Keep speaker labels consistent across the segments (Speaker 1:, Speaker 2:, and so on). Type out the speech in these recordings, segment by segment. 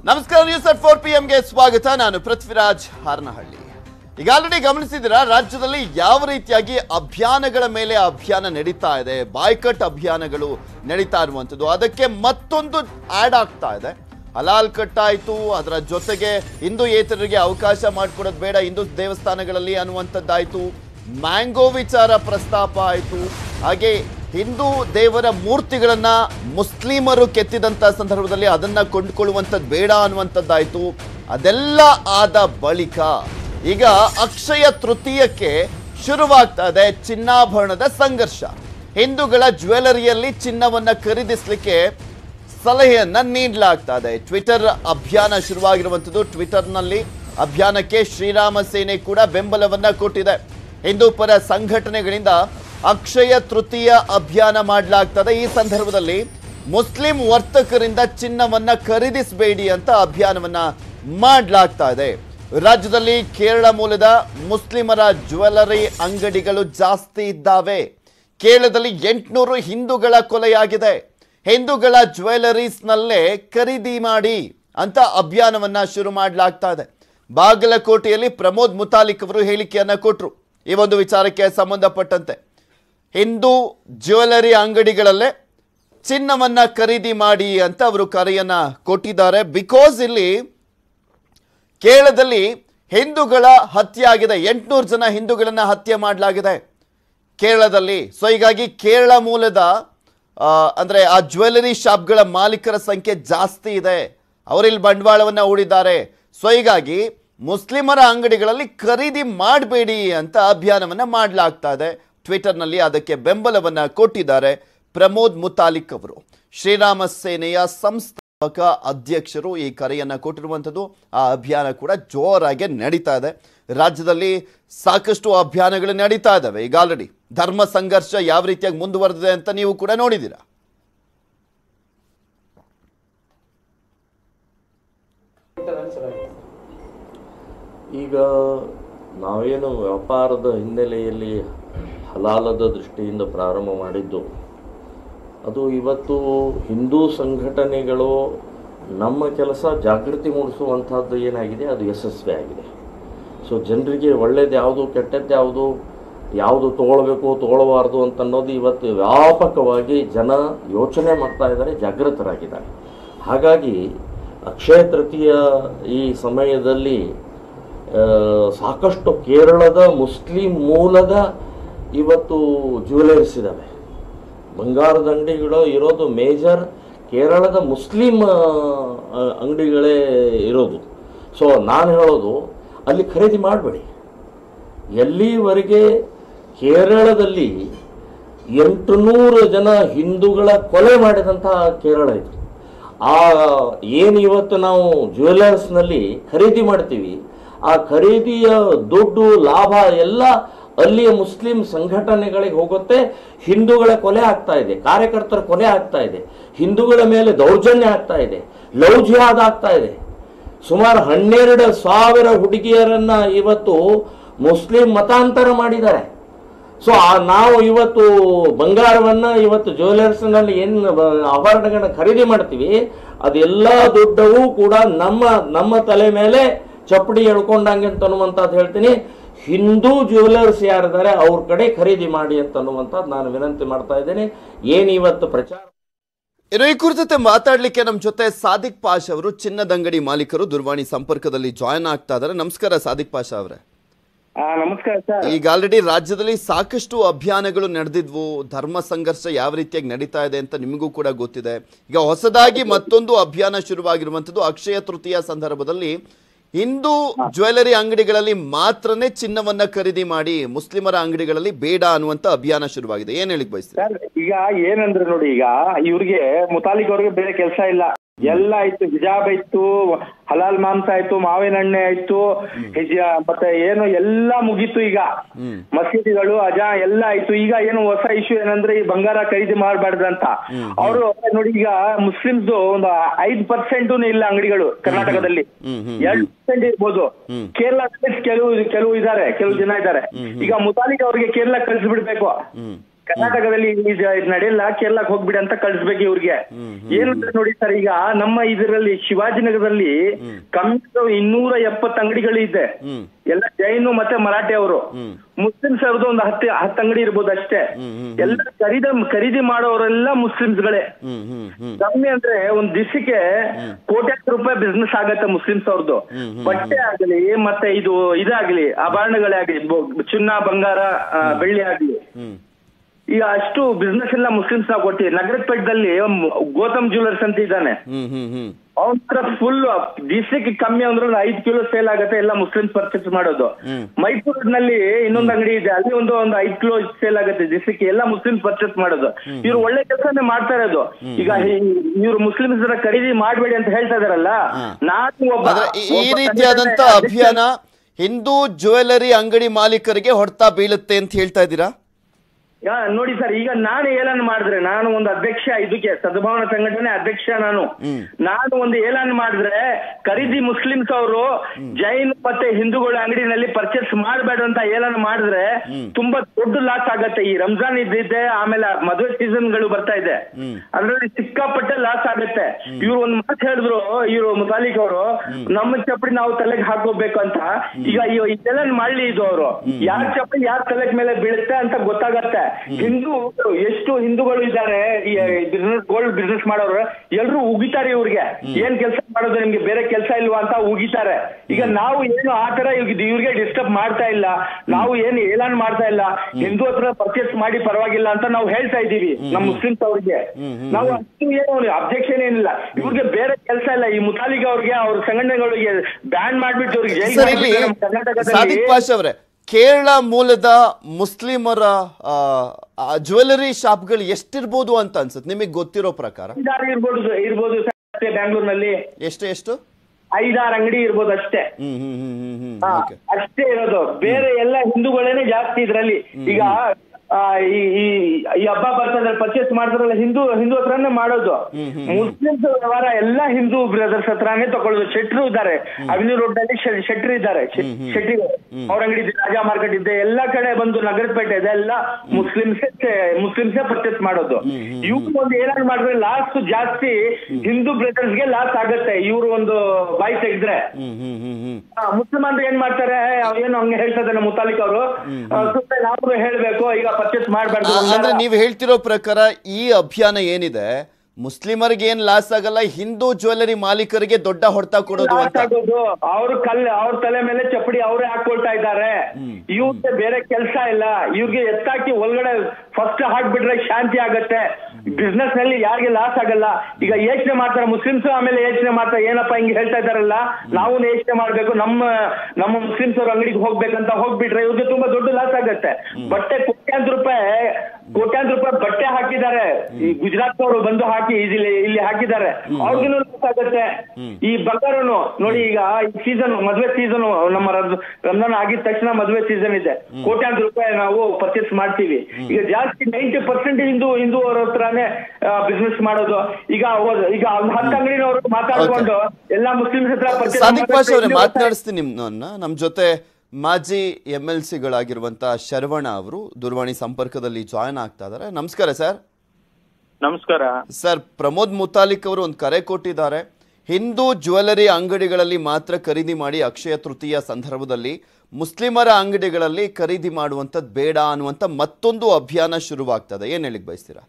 Speaker 1: ನಮಸ್ಕಾರ news at four P ಎಂಗೆ ಸ್ವಾಗತ ನಾನು ಪೃಥ್ವಿರಾಜ್ ಹಾರನಹಳ್ಳಿ ಈಗ ಆಲ್ರೆಡಿ ಗಮನಿಸಿದ್ದೀರಾ ರಾಜ್ಯದಲ್ಲಿ ಯಾವ ರೀತಿಯಾಗಿ ಅಭಿಯಾನಗಳ ಮೇಲೆ ಅಭಿಯಾನ ನಡೀತಾ ಇದೆ ಬಾಯ್ಕಟ್ ಅಭಿಯಾನಗಳು ನಡೀತಾ ಇರುವಂಥದ್ದು ಅದಕ್ಕೆ ಮತ್ತೊಂದು ಆಡ್ ಆಗ್ತಾ ಇದೆ ಹಲಾಲ್ ಕಟ್ ಆಯ್ತು ಅದರ ಜೊತೆಗೆ ಹಿಂದೂ ಏತರರಿಗೆ ಅವಕಾಶ ಮಾಡಿಕೊಡೋದು ಬೇಡ ಹಿಂದೂ ದೇವಸ್ಥಾನಗಳಲ್ಲಿ ಅನ್ನುವಂಥದ್ದಾಯ್ತು ಮ್ಯಾಂಗೋ ವಿಚಾರ ಪ್ರಸ್ತಾಪ ಆಯಿತು ಹಾಗೆ ಹಿಂದೂ ದೇವರ ಮೂರ್ತಿಗಳನ್ನ ಮುಸ್ಲಿಮರು ಕೆತ್ತಿದಂತ ಸಂದರ್ಭದಲ್ಲಿ ಅದನ್ನ ಕೊಂಡ್ಕೊಳ್ಳುವಂಥದ್ದು ಬೇಡ ಅನ್ನುವಂಥದ್ದಾಯ್ತು ಅದೆಲ್ಲ ಆದ ಬಳಿಕ ಈಗ ಅಕ್ಷಯ ತೃತೀಯಕ್ಕೆ ಶುರುವಾಗ್ತಾ ಇದೆ ಚಿನ್ನಾಭರಣದ ಸಂಘರ್ಷ ಹಿಂದೂಗಳ ಜ್ಯುವೆಲರಿಯಲ್ಲಿ ಚಿನ್ನವನ್ನ ಖರೀದಿಸಲಿಕ್ಕೆ ಸಲಹೆಯನ್ನ ನೀಡಲಾಗ್ತಾ ಇದೆ ಟ್ವಿಟರ್ ಅಭಿಯಾನ ಶುರುವಾಗಿರುವಂಥದ್ದು ಟ್ವಿಟರ್ನಲ್ಲಿ ಅಭಿಯಾನಕ್ಕೆ ಶ್ರೀರಾಮ ಸೇನೆ ಕೂಡ ಬೆಂಬಲವನ್ನ ಕೊಟ್ಟಿದೆ ಹಿಂದೂ ಪರ ಸಂಘಟನೆಗಳಿಂದ ಅಕ್ಷಯ ತೃತೀಯ ಅಭಿಯಾನ ಮಾಡಲಾಗ್ತದೆ ಈ ಸಂದರ್ಭದಲ್ಲಿ ಮುಸ್ಲಿಂ ವರ್ತಕರಿಂದ ಚಿನ್ನವನ್ನ ಖರೀದಿಸಬೇಡಿ ಅಂತ ಅಭಿಯಾನವನ್ನ ಮಾಡಲಾಗ್ತಾ ಇದೆ ರಾಜ್ಯದಲ್ಲಿ ಕೇರಳ ಮೂಲದ ಮುಸ್ಲಿಮರ ಜ್ಯುವೆಲರಿ ಅಂಗಡಿಗಳು ಜಾಸ್ತಿ ಇದ್ದಾವೆ ಕೇರಳದಲ್ಲಿ ಎಂಟುನೂರು ಹಿಂದೂಗಳ ಕೊಲೆಯಾಗಿದೆ ಹಿಂದೂಗಳ ಜ್ಯುವೆಲರೀಸ್ನಲ್ಲೇ ಖರೀದಿ ಮಾಡಿ ಅಂತ ಅಭಿಯಾನವನ್ನ ಶುರು ಮಾಡಲಾಗ್ತಾ ಇದೆ ಬಾಗಲಕೋಟೆಯಲ್ಲಿ ಪ್ರಮೋದ್ ಮುತಾಲಿಕ್ ಅವರು ಹೇಳಿಕೆಯನ್ನ ಕೊಟ್ಟರು ಈ ಒಂದು ವಿಚಾರಕ್ಕೆ ಸಂಬಂಧಪಟ್ಟಂತೆ ಹಿಂದೂ ಜ್ಯುವೆಲರಿ ಅಂಗಡಿಗಳಲ್ಲೇ ಚಿನ್ನವನ್ನ ಖರೀದಿ ಮಾಡಿ ಅಂತ ಅವರು ಕರೆಯನ್ನ ಕೊಟ್ಟಿದ್ದಾರೆ ಬಿಕಾಸ್ ಇಲ್ಲಿ ಕೇರಳದಲ್ಲಿ ಹಿಂದೂಗಳ ಹತ್ಯೆ ಆಗಿದೆ ಎಂಟುನೂರು ಜನ ಹಿಂದೂಗಳನ್ನ ಹತ್ಯೆ ಮಾಡಲಾಗಿದೆ ಕೇರಳದಲ್ಲಿ ಸೊ ಹೀಗಾಗಿ ಕೇರಳ ಮೂಲದ ಆ, ಅಂದ್ರೆ ಆ ಜ್ಯುವೆಲರಿ ಶಾಪ್ಗಳ ಮಾಲೀಕರ ಸಂಖ್ಯೆ ಜಾಸ್ತಿ ಇದೆ ಅವರಿಲ್ಲಿ ಬಂಡವಾಳವನ್ನ ಹೂಡಿದ್ದಾರೆ ಸೊ ಹೀಗಾಗಿ ಮುಸ್ಲಿಮರ ಅಂಗಡಿಗಳಲ್ಲಿ ಖರೀದಿ ಮಾಡಬೇಡಿ ಅಂತ ಅಭಿಯಾನವನ್ನ ಮಾಡಲಾಗ್ತಾ ಇದೆ ಟ್ವಿಟರ್ನಲ್ಲಿ ಅದಕ್ಕೆ ಬೆಂಬಲವನ್ನ ಕೊಟ್ಟಿದ್ದಾರೆ ಪ್ರಮೋದ್ ಮುತಾಲಿಕ್ ಅವರು ಶ್ರೀರಾಮ ಸೇನೆಯ ಸಂಸ್ಥಾಪಕ ಅಧ್ಯಕ್ಷರು ಈ ಕರೆಯನ್ನ ಕೊಟ್ಟಿರುವಂಥದ್ದು ಆ ಅಭಿಯಾನ ಕೂಡ ಜೋರಾಗಿ ನಡೀತಾ ಇದೆ ರಾಜ್ಯದಲ್ಲಿ ಸಾಕಷ್ಟು ಅಭಿಯಾನಗಳು ನಡೀತಾ ಇದ್ದಾವೆ ಈಗ ಆಲ್ರೆಡಿ ಧರ್ಮ ಸಂಘರ್ಷ ಯಾವ ರೀತಿಯಾಗಿ ಮುಂದುವರೆದಿದೆ ಅಂತ ನೀವು ಕೂಡ ನೋಡಿದ್ದೀರಾ
Speaker 2: ಈಗ ನಾವೇನು ವ್ಯಾಪಾರದ ಹಿನ್ನೆಲೆಯಲ್ಲಿ ಹಲಾಲದ ದೃಷ್ಟಿಯಿಂದ ಪ್ರಾರಂಭ ಮಾಡಿದ್ದು ಅದು ಇವತ್ತು ಹಿಂದೂ ಸಂಘಟನೆಗಳು ನಮ್ಮ ಕೆಲಸ ಜಾಗೃತಿ ಮೂಡಿಸುವಂಥದ್ದು ಏನಾಗಿದೆ ಅದು ಯಶಸ್ವಿ ಆಗಿದೆ ಸೊ ಜನರಿಗೆ ಒಳ್ಳೇದು ಯಾವುದು ಕೆಟ್ಟದ್ದು ಯಾವುದು ಯಾವುದು ತೊಗೊಳ್ಬೇಕು ತೊಗೊಳ್ಬಾರ್ದು ಅಂತ ಅನ್ನೋದು ಇವತ್ತು ವ್ಯಾಪಕವಾಗಿ ಜನ ಯೋಚನೆ ಮಾಡ್ತಾ ಇದ್ದಾರೆ ಜಾಗೃತರಾಗಿದ್ದಾರೆ ಹಾಗಾಗಿ ಅಕ್ಷಯ ತೃತೀಯ ಈ ಸಮಯದಲ್ಲಿ ಆ, ಸಾಕಷ್ಟು ಕೇರಳದ ಮುಸ್ಲಿಂ ಮೂಲದ ಇವತ್ತು ಜ್ಯುವೆಲರೀಸ್ ಇದ್ದಾವೆ ಬಂಗಾರದ ಅಂಗಡಿಗಳು ಇರೋದು ಮೇಜರ್ ಕೇರಳದ ಮುಸ್ಲಿಂ ಆ, ಅಂಗಡಿಗಳೇ ಇರೋದು ಸೊ ನಾನು ಹೇಳೋದು ಅಲ್ಲಿ ಖರೀದಿ ಮಾಡಬೇಡಿ ಎಲ್ಲಿವರೆಗೆ ಕೇರಳದಲ್ಲಿ ಎಂಟುನೂರು ಜನ ಹಿಂದೂಗಳ ಕೊಲೆ ಮಾಡಿದಂತಹ ಕೇರಳ ಇದು ಆ ಏನು ಇವತ್ತು ನಾವು ಜ್ಯುವೆಲರ್ಸ್ನಲ್ಲಿ ಖರೀದಿ ಮಾಡ್ತೀವಿ ಆ ಖರೀದಿಯ ದುಡ್ಡು ಲಾಭ ಎಲ್ಲ ಅಲ್ಲಿಯ ಮುಸ್ಲಿಂ ಸಂಘಟನೆಗಳಿಗೆ ಹೋಗುತ್ತೆ ಹಿಂದೂಗಳ ಕೊಲೆ ಆಗ್ತಾ ಇದೆ ಕಾರ್ಯಕರ್ತರ ಕೊಲೆ ಆಗ್ತಾ ಇದೆ ಹಿಂದೂಗಳ ಮೇಲೆ ದೌರ್ಜನ್ಯ ಆಗ್ತಾ ಇದೆ ಲವ್ ಜಿಹಾದ್ ಆಗ್ತಾ ಇದೆ ಸುಮಾರು ಹನ್ನೆರಡು ಸಾವಿರ ಹುಡುಗಿಯರನ್ನ ಇವತ್ತು ಮುಸ್ಲಿಂ ಮತಾಂತರ ಮಾಡಿದ್ದಾರೆ ಸೊ ನಾವು ಇವತ್ತು ಬಂಗಾರವನ್ನ ಇವತ್ತು ಜ್ಯುವೆಲರ್ಸ್ನಲ್ಲಿ ಏನು ಆಭರಣಗಳನ್ನ ಖರೀದಿ ಮಾಡ್ತೀವಿ ಅದೆಲ್ಲ ದುಡ್ಡವು ಕೂಡ ನಮ್ಮ ನಮ್ಮ ತಲೆ ಮೇಲೆ ಚಪ್ಪಡಿ ಎಳ್ಕೊಂಡಂಗೆ ಅಂತ ಅನ್ನುವಂಥದ್ದು ಹೇಳ್ತೀನಿ ಹಿಂದೂ ಜ್ಯುವೆಲರ್ಸ್ ಯಾರಿದ್ದಾರೆ ಅವ್ರ ಕಡೆ ಖರೀದಿ ಮಾಡಿ ಅಂತ ಅನ್ನುವಂಥದ್ದು ನಾನು ವಿನಂತಿ ಮಾಡ್ತಾ ಇದ್ದೇನೆ ಏನು ಇವತ್ತು ಪ್ರಚಾರ
Speaker 1: ಇನ್ನು ಈ ಕುರಿತಂತೆ ಮಾತಾಡ್ಲಿಕ್ಕೆ ನಮ್ಮ ಜೊತೆ ಸಾದಿಕ್ ಪಾಷ್ ಅವರು ಚಿನ್ನದ ಅಂಗಡಿ ಮಾಲೀಕರು ದೂರವಾಣಿ ಸಂಪರ್ಕದಲ್ಲಿ ಜಾಯ್ನ್ ಆಗ್ತಾ ಇದ್ದಾರೆ ನಮಸ್ಕಾರ ಸಾದಿಕ್ ಪಾಷಾ ಅವರೇ
Speaker 3: ಆ, ನಮಸ್ಕಾರ ಸರ್
Speaker 1: ಈಗ ಆಲ್ರೆಡಿ ರಾಜ್ಯದಲ್ಲಿ ಸಾಕಷ್ಟು ಅಭಿಯಾನಗಳು ನಡೆದಿದ್ವು ಧರ್ಮ ಸಂಘರ್ಷ ಯಾವ ರೀತಿಯಾಗಿ ನಡೀತಾ ಇದೆ ಅಂತ ನಿಮಗೂ ಕೂಡ ಗೊತ್ತಿದೆ ಈಗ ಹೊಸದಾಗಿ ಮತ್ತೊಂದು ಅಭಿಯಾನ ಶುರುವಾಗಿರುವಂಥದ್ದು ಅಕ್ಷಯ ತೃತೀಯ ಸಂದರ್ಭದಲ್ಲಿ ಹಿಂದೂ ಜ್ಯುವೆಲರಿ ಅಂಗಡಿಗಳಲ್ಲಿ ಮಾತ್ರನೇ ಚಿನ್ನವನ್ನ ಖರೀದಿ ಮಾಡಿ ಮುಸ್ಲಿಮರ ಅಂಗಡಿಗಳಲ್ಲಿ ಬೇಡ ಅನ್ನುವಂತ ಅಭಿಯಾನ ಶುರುವಾಗಿದೆ ಏನ್ ಹೇಳಿಕ್ ಬಯಸ್ತೀರಿ
Speaker 3: ಸರ್ ಈಗ ಏನಂದ್ರೆ ನೋಡಿ ಈಗ ಇವ್ರಿಗೆ ಮುತಾಲಿಕ್ ಅವ್ರಿಗೆ ಬೇರೆ ಕೆಲಸ ಇಲ್ಲ ಎಲ್ಲ ಆಯ್ತು ಹಿಜಾಬ್ ಆಯ್ತು ಹಲಾಲ್ ಮಾಂಸ ಆಯ್ತು ಮಾವಿನ ಹಣ್ಣೆ ಆಯ್ತು ಹಿಜ ಮತ್ತೆ ಏನು ಎಲ್ಲ ಮುಗೀತು ಈಗ ಮಸೀದಿಗಳು ಅಜಾ ಎಲ್ಲ ಆಯ್ತು ಈಗ ಏನು ಹೊಸ ಇಶ್ಯೂ ಏನಂದ್ರೆ ಈ ಬಂಗಾರ ಖರೀದಿ ಮಾಡಬಾರ್ದು ಅಂತ ಅವರು ನೋಡಿ ಈಗ ಮುಸ್ಲಿಮ್ಸ್ ಒಂದು ಐದ್ ಪರ್ಸೆಂಟ್ ಇಲ್ಲ ಅಂಗಡಿಗಳು ಕರ್ನಾಟಕದಲ್ಲಿ ಎರಡು ಪರ್ಸೆಂಟ್ ಇರ್ಬೋದು ಕೇರಳದಲ್ಲಿ ಕೆಲವು ಕೆಲವು ಇದಾರೆ ಕೆಲವು ಜನ ಇದ್ದಾರೆ ಈಗ ಮುತಾಲಿಕ್ ಅವ್ರಿಗೆ ಕೇರಳ ಕಳಿಸ್ಬಿಡ್ಬೇಕು ಕರ್ನಾಟಕದಲ್ಲಿ ಇದು ಇದು ನಡೆಯಲ್ಲ ಕೇರಳಕ್ಕೆ ಹೋಗ್ಬಿಡಿ ಅಂತ ಕಳಿಸ್ಬೇಕು ಇವ್ರಿಗೆ ಏನು ಅಂತ ನೋಡಿ ಸರ್ ಈಗ ನಮ್ಮ ಇದರಲ್ಲಿ ಶಿವಾಜಿನಗರದಲ್ಲಿ ಕಮ್ಮಿ ಇನ್ನೂರ ಎಪ್ಪತ್ತು ಅಂಗಡಿಗಳು ಇದೆ
Speaker 1: ಹ್ಮ್
Speaker 3: ಎಲ್ಲ ಜೈನು ಮತ್ತೆ ಮರಾಠಿ ಅವರು
Speaker 1: ಹ್ಮ್
Speaker 3: ಮುಸ್ಲಿಮ್ಸ್ ಅವ್ರದ್ದು ಒಂದು ಹತ್ತು ಹತ್ತು ಅಂಗಡಿ ಇರ್ಬೋದು ಅಷ್ಟೇ
Speaker 1: ಹ್ಮ್, ಹ್ಮ್,
Speaker 3: ಎಲ್ಲ ಖರೀದಿ ಖರೀದಿ ಮಾಡೋರೆಲ್ಲ ಮುಸ್ಲಿಮ್ಸ್ಗಳೇ
Speaker 1: ಹ್ಮ್ ಹ್ಮ್ ಹ್ಮ್
Speaker 3: ಕಮ್ಮಿ ಅಂದ್ರೆ ಒಂದ್ ದಿವಸಕ್ಕೆ ಕೋಟ್ಯಾಂತರ ರೂಪಾಯಿ ಬಿಸ್ನೆಸ್ ಆಗತ್ತೆ ಮುಸ್ಲಿಮ್ಸ್ ಅವ್ರದ್ದು
Speaker 1: ಹ್ಮ್, ಹ್ಮ್,
Speaker 3: ಬಟ್ಟೆ ಆಗ್ಲಿ ಮತ್ತೆ ಇದು ಇದಾಗ್ಲಿ ಆಭರಣಗಳೇ ಆಗ್ಲಿ ಬೊ- ಚಿನ್ನ ಬಂಗಾರ ಆ, ಬೆಳ್ಳಿ ಆಗ್ಲಿ
Speaker 1: ಹ್ಮ್
Speaker 3: ಈಗ ಅಷ್ಟು ಬಿಸ್ನೆಸ್ ಎಲ್ಲ ಮುಸ್ಲಿಮ್ಸ್ ನಾವು ಕೊಟ್ಟಿ ನಗರಪೇಟದಲ್ಲಿ ಗೌತಮ್ ಜ್ಯುವೆಲರ್ಸ್ ಅಂತ ಇದ್ದಾನೆ
Speaker 1: ಹ್ಮ್ ಹ್ಮ್ ಹ್ಮ್
Speaker 3: ಅವನ ಹತ್ರ ಫುಲ್ ದಿವಸಕ್ಕೆ ಕಮ್ಮಿ ಅಂದ್ರೆ ಒಂದು ಐದು ಕಿಲೋ ಸೇಲ್ ಆಗುತ್ತೆ ಎಲ್ಲ ಮುಸ್ಲಿಮ್ಸ್ ಪರ್ಚೇಸ್ ಮಾಡೋದು
Speaker 1: ಹ್ಮ್.
Speaker 3: ಮೈಸೂರಿನಲ್ಲಿ ಇನ್ನೊಂದು ಅಂಗಡಿ ಇದೆ ಅಲ್ಲಿ ಒಂದು ಒಂದು ಐದು ಕಿಲೋ ಸೇಲ್ ಆಗುತ್ತೆ ದಿವಸಕ್ಕೆ ಎಲ್ಲ ಮುಸ್ಲಿಮ್ಸ್ ಪರ್ಚೇಸ್ ಮಾಡೋದು ಇವ್ರು ಒಳ್ಳೆ ಕೆಲಸನೇ ಮಾಡ್ತಾ ಇರೋದು ಈಗ ಇವ್ರು ಮುಸ್ಲಿಮ್ಸ್ ಹತ್ರ ಖರೀದಿ ಮಾಡಬೇಡಿ ಅಂತ ಹೇಳ್ತಾ ಇದಾರಲ್ಲ
Speaker 1: ಹಾ.
Speaker 3: ನಾನು ಒಬ್ಬ
Speaker 1: ಆದ್ರೆ ಈ- ಈ
Speaker 3: ಒಬ್ಬ
Speaker 1: ರೀತಿಯಾದಂತ
Speaker 3: ಸಂಘಟನೆ
Speaker 1: ಅಭಿಯಾನ ಹಿಂದೂ ಜ್ಯುವೆಲರಿ ಅಂಗಡಿ ಮಾಲೀಕರಿಗೆ ಹೊಡ್ತಾ ಬೀಳುತ್ತೆ ಅಂತ ಹೇಳ್ತಾ ಇದ್ದೀರಾ
Speaker 3: ಯಾ, ನೋಡಿ ಸರ್ ಈಗ ನಾನು ಏಲನ್ ಮಾಡಿದ್ರೆ ನಾನು ಒಂದು ಅಧ್ಯಕ್ಷ ಇದಕ್ಕೆ ಸದ್ಭಾವನಾ ಸಂಘಟನೆ ಅಧ್ಯಕ್ಷ ನಾನು
Speaker 1: ಹ್ಮ್.
Speaker 3: ನಾನು ಒಂದು ಏಲನ್ ಮಾಡಿದ್ರೆ ಖರೀದಿ ಮುಸ್ಲಿಮ್ಸ್ ಅವರು ಜೈನ್ ಮತ್ತೆ ಹಿಂದೂಗಳ ಅಂಗಡಿನಲ್ಲಿ ಪರ್ಚೇಸ್ ಮಾಡಬೇಡ ಅಂತ ಏಲನ್ ಮಾಡಿದ್ರೆ ತುಂಬಾ ದೊಡ್ಡ ಲಾಸ್ ಆಗತ್ತೆ ಈ ರಂಜಾನ್ ಇದ್ದಿದೆ ಆಮೇಲೆ ಮದುವೆ ಸೀಸನ್ ಗಳು ಬರ್ತಾ ಇದೆ
Speaker 1: ಹ್ಮ್.
Speaker 3: ಅದ್ರಲ್ಲಿ ಸಿಕ್ಕಾಪಟ್ಟೆ ಲಾಸ್ ಆಗುತ್ತೆ ಇವ್ರು ಒಂದ್ ಮಾತು ಹೇಳಿದ್ರು ಇವ್ರು ಮುತಾಲಿಕ್ ಅವರು ನಮ್ಮ ಚಪ್ಪಡಿ ನಾವು ತಲೆಗೆ ಹಾಕೋಬೇಕು ಅಂತ ಈಗ ಇವ್- ಇದೆಲ್ಲ ಮಾಡ್ಲಿ ಇದು ಅವರು ಯಾರ ಚಪ್ಪಡಿ ಯಾರ ತಲೆಗ್ ಮೇಲೆ ಬೀಳುತ್ತೆ ಅಂತ ಗೊತ್ತಾಗತ್ತೆ ಹಿಂದೂ ಎಷ್ಟು ಹಿಂದೂಗಳು ಇದ್ದಾರೆ ಈ ಬಿಸ್ನೆಸ್ ಗೋಲ್ಡ್ ಬಿಸ್ನೆಸ್ ಮಾಡೋರು ಎಲ್ರು ಉಗಿತಾರೆ ಇವ್ರಿಗೆ ಏನ್ ಕೆಲಸ ಮಾಡೋದು ನಿಮ್ಗೆ ಬೇರೆ ಕೆಲಸ ಇಲ್ವಾ ಅಂತ ಉಗಿತಾರೆ ಈಗ ನಾವು ಏನು ಆ ತರ ಇವ್ರಿಗೆ ಇವ್ರಿಗೆ ಡಿಸ್ಟರ್ಬ್ ಮಾಡ್ತಾ ಇಲ್ಲ ನಾವು ಏನು ಏಲಾನ್ ಮಾಡ್ತಾ ಇಲ್ಲ ಹಿಂದೂ ಹತ್ರ ಪರ್ಚೇಸ್ ಮಾಡಿ ಪರವಾಗಿಲ್ಲ ಅಂತ ನಾವು ಹೇಳ್ತಾ ಇದೀವಿ ನಮ್ಮ ಮುಸ್ಲಿಮ್ಸ್ ಅವ್ರಿಗೆ ನಾವು ಅಷ್ಟು ಏನು ಅಬ್ಜೆಕ್ಷನ್ ಏನಿಲ್ಲ ಇವ್ರಿಗೆ ಬೇರೆ ಕೆಲಸ ಇಲ್ಲ ಈ ಮುತಾಲಿಗ್ ಅವ್ರಿಗೆ ಅವ್ರ ಸಂಘಟನೆಗಳಿಗೆ ಬ್ಯಾನ್ ಮಾಡ್ಬಿಟ್ಟು ಅವ್ರಿಗೆ ಜೈಲ್
Speaker 1: ಸರ್ ಇಲ್ಲಿ
Speaker 3: ನಮ್ಮ ಕರ್ನಾಟಕದಲ್ಲಿ
Speaker 1: ಸಾದಿಕ್ ಪಾಷ್ ಅವರೇ ಕೇರಳ ಮೂಲದ ಮುಸ್ಲಿಮರ ಜ್ಯುವೆಲರಿ ಶಾಪ್ಗಳು ಎಷ್ಟಿರ್ಬೋದು ಅಂತ ಅನ್ಸುತ್ತೆ ನಿಮಗೆ ಗೊತ್ತಿರೋ ಪ್ರಕಾರ
Speaker 3: ಐದಾರು ಇರ್ಬೋದು ಇರ್ಬೋದು ಸರ್ ಬ್ಯಾಂಗ್ಳೂರ್ನಲ್ಲಿ
Speaker 1: ಎಷ್ಟು ಎಷ್ಟು
Speaker 3: ಐದಾರು ಅಂಗಡಿ ಇರ್ಬೋದು ಅಷ್ಟೇ
Speaker 1: ಹ್ಮ್ ಹ್ಮ್ ಹ್ಮ್ ಹ್ಮ್ ಹ್ಮ್
Speaker 3: ಹಾ,
Speaker 1: ಓಕೆ
Speaker 3: ಅಷ್ಟೇ ಇರೋದು ಬೇರೆ ಎಲ್ಲ ಹಿಂದೂಗಳೇನೆ ಜಾಸ್ತಿ ಇದ್ರಲ್ಲಿ ಈಗ ಆ, ಈ ಈ- ಈ ಹಬ್ಬ ಬರ್ತದ್ರೆ ಪರ್ಚೇಸ್ ಮಾಡ್ತಾರಲ್ಲ ಹಿಂದೂ ಹಿಂದೂ ಹತ್ರನೇ ಮಾಡೋದು ಮುಸ್ಲಿಮ್ಸ್ ವ್ಯವಹಾರ ಎಲ್ಲ ಹಿಂದೂ ಬ್ರದರ್ಸ್ ಹತ್ರನೇ ತಗೊಳ್ಳೋದು ಶೆಟ್ರು ಇದ್ದಾರೆ ಅವಿನ್ಯೂ ರೋಡ್ ನಲ್ಲಿ ಶೆ- ಶೆಟ್ರು ಇದ್ದಾರೆ ಶೆ- ಶೆಟ್ಟಿ ಅವ್ರ ಅಂಗಡಿ ಇದೆ ರಾಜಾ ಮಾರ್ಕೆಟ್ ಇದೆ ಎಲ್ಲಾ ಕಡೆ ಬಂದು ನಗರಪೇಟೆ ಇದೆ ಎಲ್ಲ ಮುಸ್ಲಿಮ್ಸೇ ಮುಸ್ಲಿಮ್ಸೇ ಪರ್ಚೇಸ್ ಮಾಡೋದು ಇವ್ರು ಒಂದು ಏನಾದ್ರು ಮಾಡಿದ್ರೆ ಲಾಸ್ಟ್ ಜಾಸ್ತಿ ಹಿಂದೂ ಬ್ರದರ್ಸ್ ಗೆ ಲಾಸ್ ಆಗತ್ತೆ ಇವ್ರು ಒಂದು ಬಾಯಿ ತೆಗೆದ್ರೆ
Speaker 1: ಹ್ಮ್ ಹ್ಮ್ ಹ್ಮ್ ಹ್ಮ್
Speaker 3: ಆ, ಮುಸಲ್ಮಾನರು ಏನ್ ಮಾಡ್ತಾರೆ ಏನು ಹಂಗೆ ಹೇಳ್ತಾ ಇದ್ದಾನೆ ಮುತಾಲಿಕ್ ಅವರು ಸುಮ್ಮನೆ ನಾವು ಹೇಳ್ಬೇಕು ಈಗ ಪರ್ಚೇಸ್ ಮಾಡಬಾರ್ದು
Speaker 1: ಆ, ಅಂದ್ರೆ ನೀವು ಹೇಳ್ತಿರೋ ಪ್ರಕಾರ ಈ ಅಭಿಯಾನ ಏನಿದೆ ಮುಸ್ಲಿಮರಿಗೆ ಏನ್ ಲಾಸ್ ಆಗಲ್ಲ ಹಿಂದೂ ಜ್ಯುವೆಲರಿ ಮಾಲೀಕರಿಗೆ ದೊಡ್ಡ ಹೊಡೆತ ಕೊಡೋದು ಅಂತ
Speaker 3: ಅವ್ರ ಕಲ್ ಅವ್ರ ತಲೆ ಮೇಲೆ ಚಪ್ಪಡಿ ಅವರೇ ಹಾಕೊಳ್ತಾ ಇದ್ದಾರೆ ಇವ್ರಿಗೆ ಬೇರೆ ಕೆಲಸ ಇಲ್ಲ ಇವ್ರಿಗೆ ಎತ್ತಾಕಿ ಒಳಗಡೆ ಫಸ್ಟ್ ಹಾಕ್ಬಿಟ್ರೆ ಶಾಂತಿ ಆಗತ್ತೆ ಬಿಸ್ನೆಸ್ ನಲ್ಲಿ ಯಾರಿಗೆ ಲಾಸ್ ಆಗಲ್ಲ ಈಗ ಯೋಚನೆ ಮಾಡ್ತಾರೆ ಮುಸ್ಲಿಮ್ಸ್ ಆಮೇಲೆ ಯೋಚನೆ ಮಾಡ್ತಾರೆ ಏನಪ್ಪಾ ಹಿಂಗೆ ಹೇಳ್ತಾ ಇದಾರಲ್ಲ ನಾವು ಯೋಚನೆ ಮಾಡ್ಬೇಕು ನಮ್ಮ ನಮ್ಮ ಮುಸ್ಲಿಮ್ಸ್ ಅವ್ರ ಅಂಗಡಿಗೆ ಹೋಗ್ಬೇಕಂತ ಹೋಗ್ಬಿಟ್ರೆ ಇವ್ರಿಗೆ ತುಂಬಾ ದೊಡ್ಡ ಲಾಸ್ ಆಗತ್ತೆ ಬಟ್ಟೆ ಕೋಟ್ಯಾಂತರ ರೂಪಾಯಿ ಕೋಟ್ಯಾಂತರ ರೂಪಾಯಿ ಬಟ್ಟೆ ಹಾಕಿದ್ದಾರೆ ಈ ಗುಜರಾತ್ ಅವರು ಬಂದು ಹಾಕಿ ಇಲ್ಲಿ ಇಲ್ಲಿ ಹಾಕಿದ್ದಾರೆ ಅವ್ರಿಗೂ ಲಾಸ್ ಆಗತ್ತೆ ಈ ಬಂಗಾರನು ನೋಡಿ ಈಗ ಈ ಸೀಸನ್ ಮದ್ವೆ ಸೀಸನ್ ನಮ್ಮ ರಂಜ- ರಂಜಾನ್ ಆಗಿದ ತಕ್ಷಣ ಮದ್ವೆ ಸೀಸನ್ ಇದೆ ಕೋಟ್ಯಾಂತರ ರೂಪಾಯಿ ನಾವು ಪರ್ಚೇಸ್ ಮಾಡ್ತೀವಿ ಈಗ ಜಾಸ್ತಿ ನೈಂಟಿ ಪರ್ಸೆಂಟ್ ಹಿಂದೂ ಹಿಂದೂ ಅವ್ರ ಹತ್ರನೇ ಬಿಸ್ನೆಸ್ ಮಾಡೋದು ಈಗ ಅವ್ರು- ಈಗ ಒಂದ್ ಹತ್ತು ಅಂಗಡಿನವರು ಮಾತಾಡ್ಕೊಂಡು ಎಲ್ಲಾ ಮುಸ್ಲಿಮ್ಸ್ ಹತ್ರ purchase
Speaker 1: ಸಾದಿಕ್ ಪಾಷ್ ಅವರೇ
Speaker 3: ಮಾಡ್ತಾರೆ.
Speaker 1: ಮಾತನಾಡಿಸ್ತೀನಿ ನಿಮ್ಮನ್ನ ನಮ್ಮ ಜೊತೆ ಮಾಜಿ ಎಂ ಎಲ್ ಸಿಗಳಾಗಿರುವಂತ ಶರವಣ ಅವರು ದೂರವಾಣಿ ಸಂಪರ್ಕದಲ್ಲಿ ಜಾಯ್ನ್ ಆಗ್ತಾ ಇದ್ದಾರೆ ನಮಸ್ಕಾರ ಸರ್
Speaker 4: ನಮಸ್ಕಾರ
Speaker 1: ಸರ್ ಪ್ರಮೋದ್ ಮುತಾಲಿಕ್ ಅವರು ಒಂದು ಕರೆ ಕೊಟ್ಟಿದ್ದಾರೆ ಹಿಂದೂ ಜ್ಯುವೆಲರಿ ಅಂಗಡಿಗಳಲ್ಲಿ ಮಾತ್ರ ಖರೀದಿ ಮಾಡಿ ಅಕ್ಷಯ ತೃತೀಯ ಸಂದರ್ಭದಲ್ಲಿ ಮುಸ್ಲಿಮರ ಅಂಗಡಿಗಳಲ್ಲಿ ಖರೀದಿ ಮಾಡುವಂಥದ್ದು ಬೇಡ ಅನ್ನುವಂಥ ಮತ್ತೊಂದು ಅಭಿಯಾನ ಶುರುವಾಗ್ತದೆ ಏನ್ ಹೇಳಿಕ್ ಬಯಸ್ತೀರಾ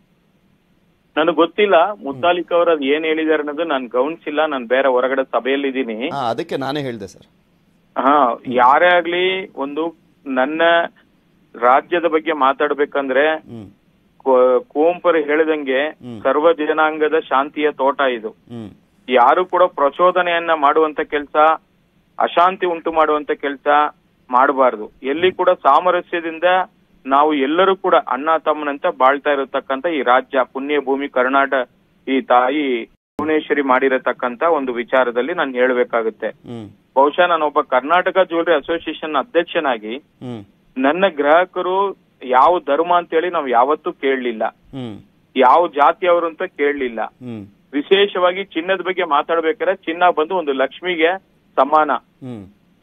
Speaker 4: ನನಗೆ ಗೊತ್ತಿಲ್ಲ ಮುತ್ತಾಲಿಕ್ ಅವ್ರ ಅದ್ ಏನ್ ಹೇಳಿದಾರೆ ಅನ್ನೋದು ನಾನ್ ಗಮನಿಸಿಲ್ಲ ನಾನು ಬೇರೆ ಹೊರಗಡೆ ಸಭೆಯಲ್ಲಿದ್ದೀನಿ
Speaker 1: ಹಾ ಅದಕ್ಕೆ ನಾನೇ ಹೇಳಿದೆ ಸರ್
Speaker 4: ಹಾ ಯಾರೇ ಆಗ್ಲಿ ಒಂದು ನನ್ನ ರಾಜ್ಯದ ಬಗ್ಗೆ ಮಾತಾಡ್ಬೇಕಂದ್ರೆ
Speaker 1: ಹ್ಮ್
Speaker 4: ಕೋ- ಕುವೆಂಪರು ಹೇಳಿದಂಗೆ ಸರ್ವ ಜನಾಂಗದ ಶಾಂತಿಯ ತೋಟ ಇದು
Speaker 1: ಹ್ಮ್
Speaker 4: ಯಾರು ಕೂಡ ಪ್ರಚೋದನೆಯನ್ನ ಮಾಡುವಂತ ಕೆಲಸ ಅಶಾಂತಿ ಉಂಟು ಮಾಡುವಂತ ಕೆಲಸ ಮಾಡಬಾರ್ದು ಎಲ್ಲಿ ಕೂಡ ಸಾಮರಸ್ಯದಿಂದ ನಾವು ಎಲ್ಲರೂ ಕೂಡ ಅಣ್ಣ ತಮ್ಮನಂತ ಬಾಳ್ತಾ ಇರತಕ್ಕಂತ ಈ ರಾಜ್ಯ ಪುಣ್ಯ ಭೂಮಿ ಕರ್ನಾಟಕ ಈ ತಾಯಿ ಭುವನೇಶ್ವರಿ ಮಾಡಿರತಕ್ಕಂತ ಒಂದು ವಿಚಾರದಲ್ಲಿ ನಾನು ಹೇಳ್ಬೇಕಾಗುತ್ತೆ
Speaker 1: ಹ್ಮ್
Speaker 4: ಬಹುಶಃ ನಾನೊಬ್ಬ ಕರ್ನಾಟಕ ಜ್ಯುವೆಲರಿ ಅಸೋಸಿಯೇಷನ್ ಅಧ್ಯಕ್ಷನಾಗಿ
Speaker 1: ಹ್ಮ್
Speaker 4: ನನ್ನ ಗ್ರಾಹಕರು ಯಾವ ಧರ್ಮ ಅಂತೇಳಿ ನಾವು ಯಾವತ್ತೂ ಕೇಳಲಿಲ್ಲ
Speaker 1: ಹ್ಮ್
Speaker 4: ಯಾವ ಜಾತಿಯವರು ಅಂತ ಕೇಳಲಿಲ್ಲ
Speaker 1: ಹ್ಮ್
Speaker 4: ವಿಶೇಷವಾಗಿ ಚಿನ್ನದ ಬಗ್ಗೆ ಮಾತಾಡ್ಬೇಕಾದ್ರೆ ಚಿನ್ನ ಬಂದು ಒಂದು ಲಕ್ಷ್ಮಿಗೆ ಸಮಾನ
Speaker 1: ಹ್ಮ್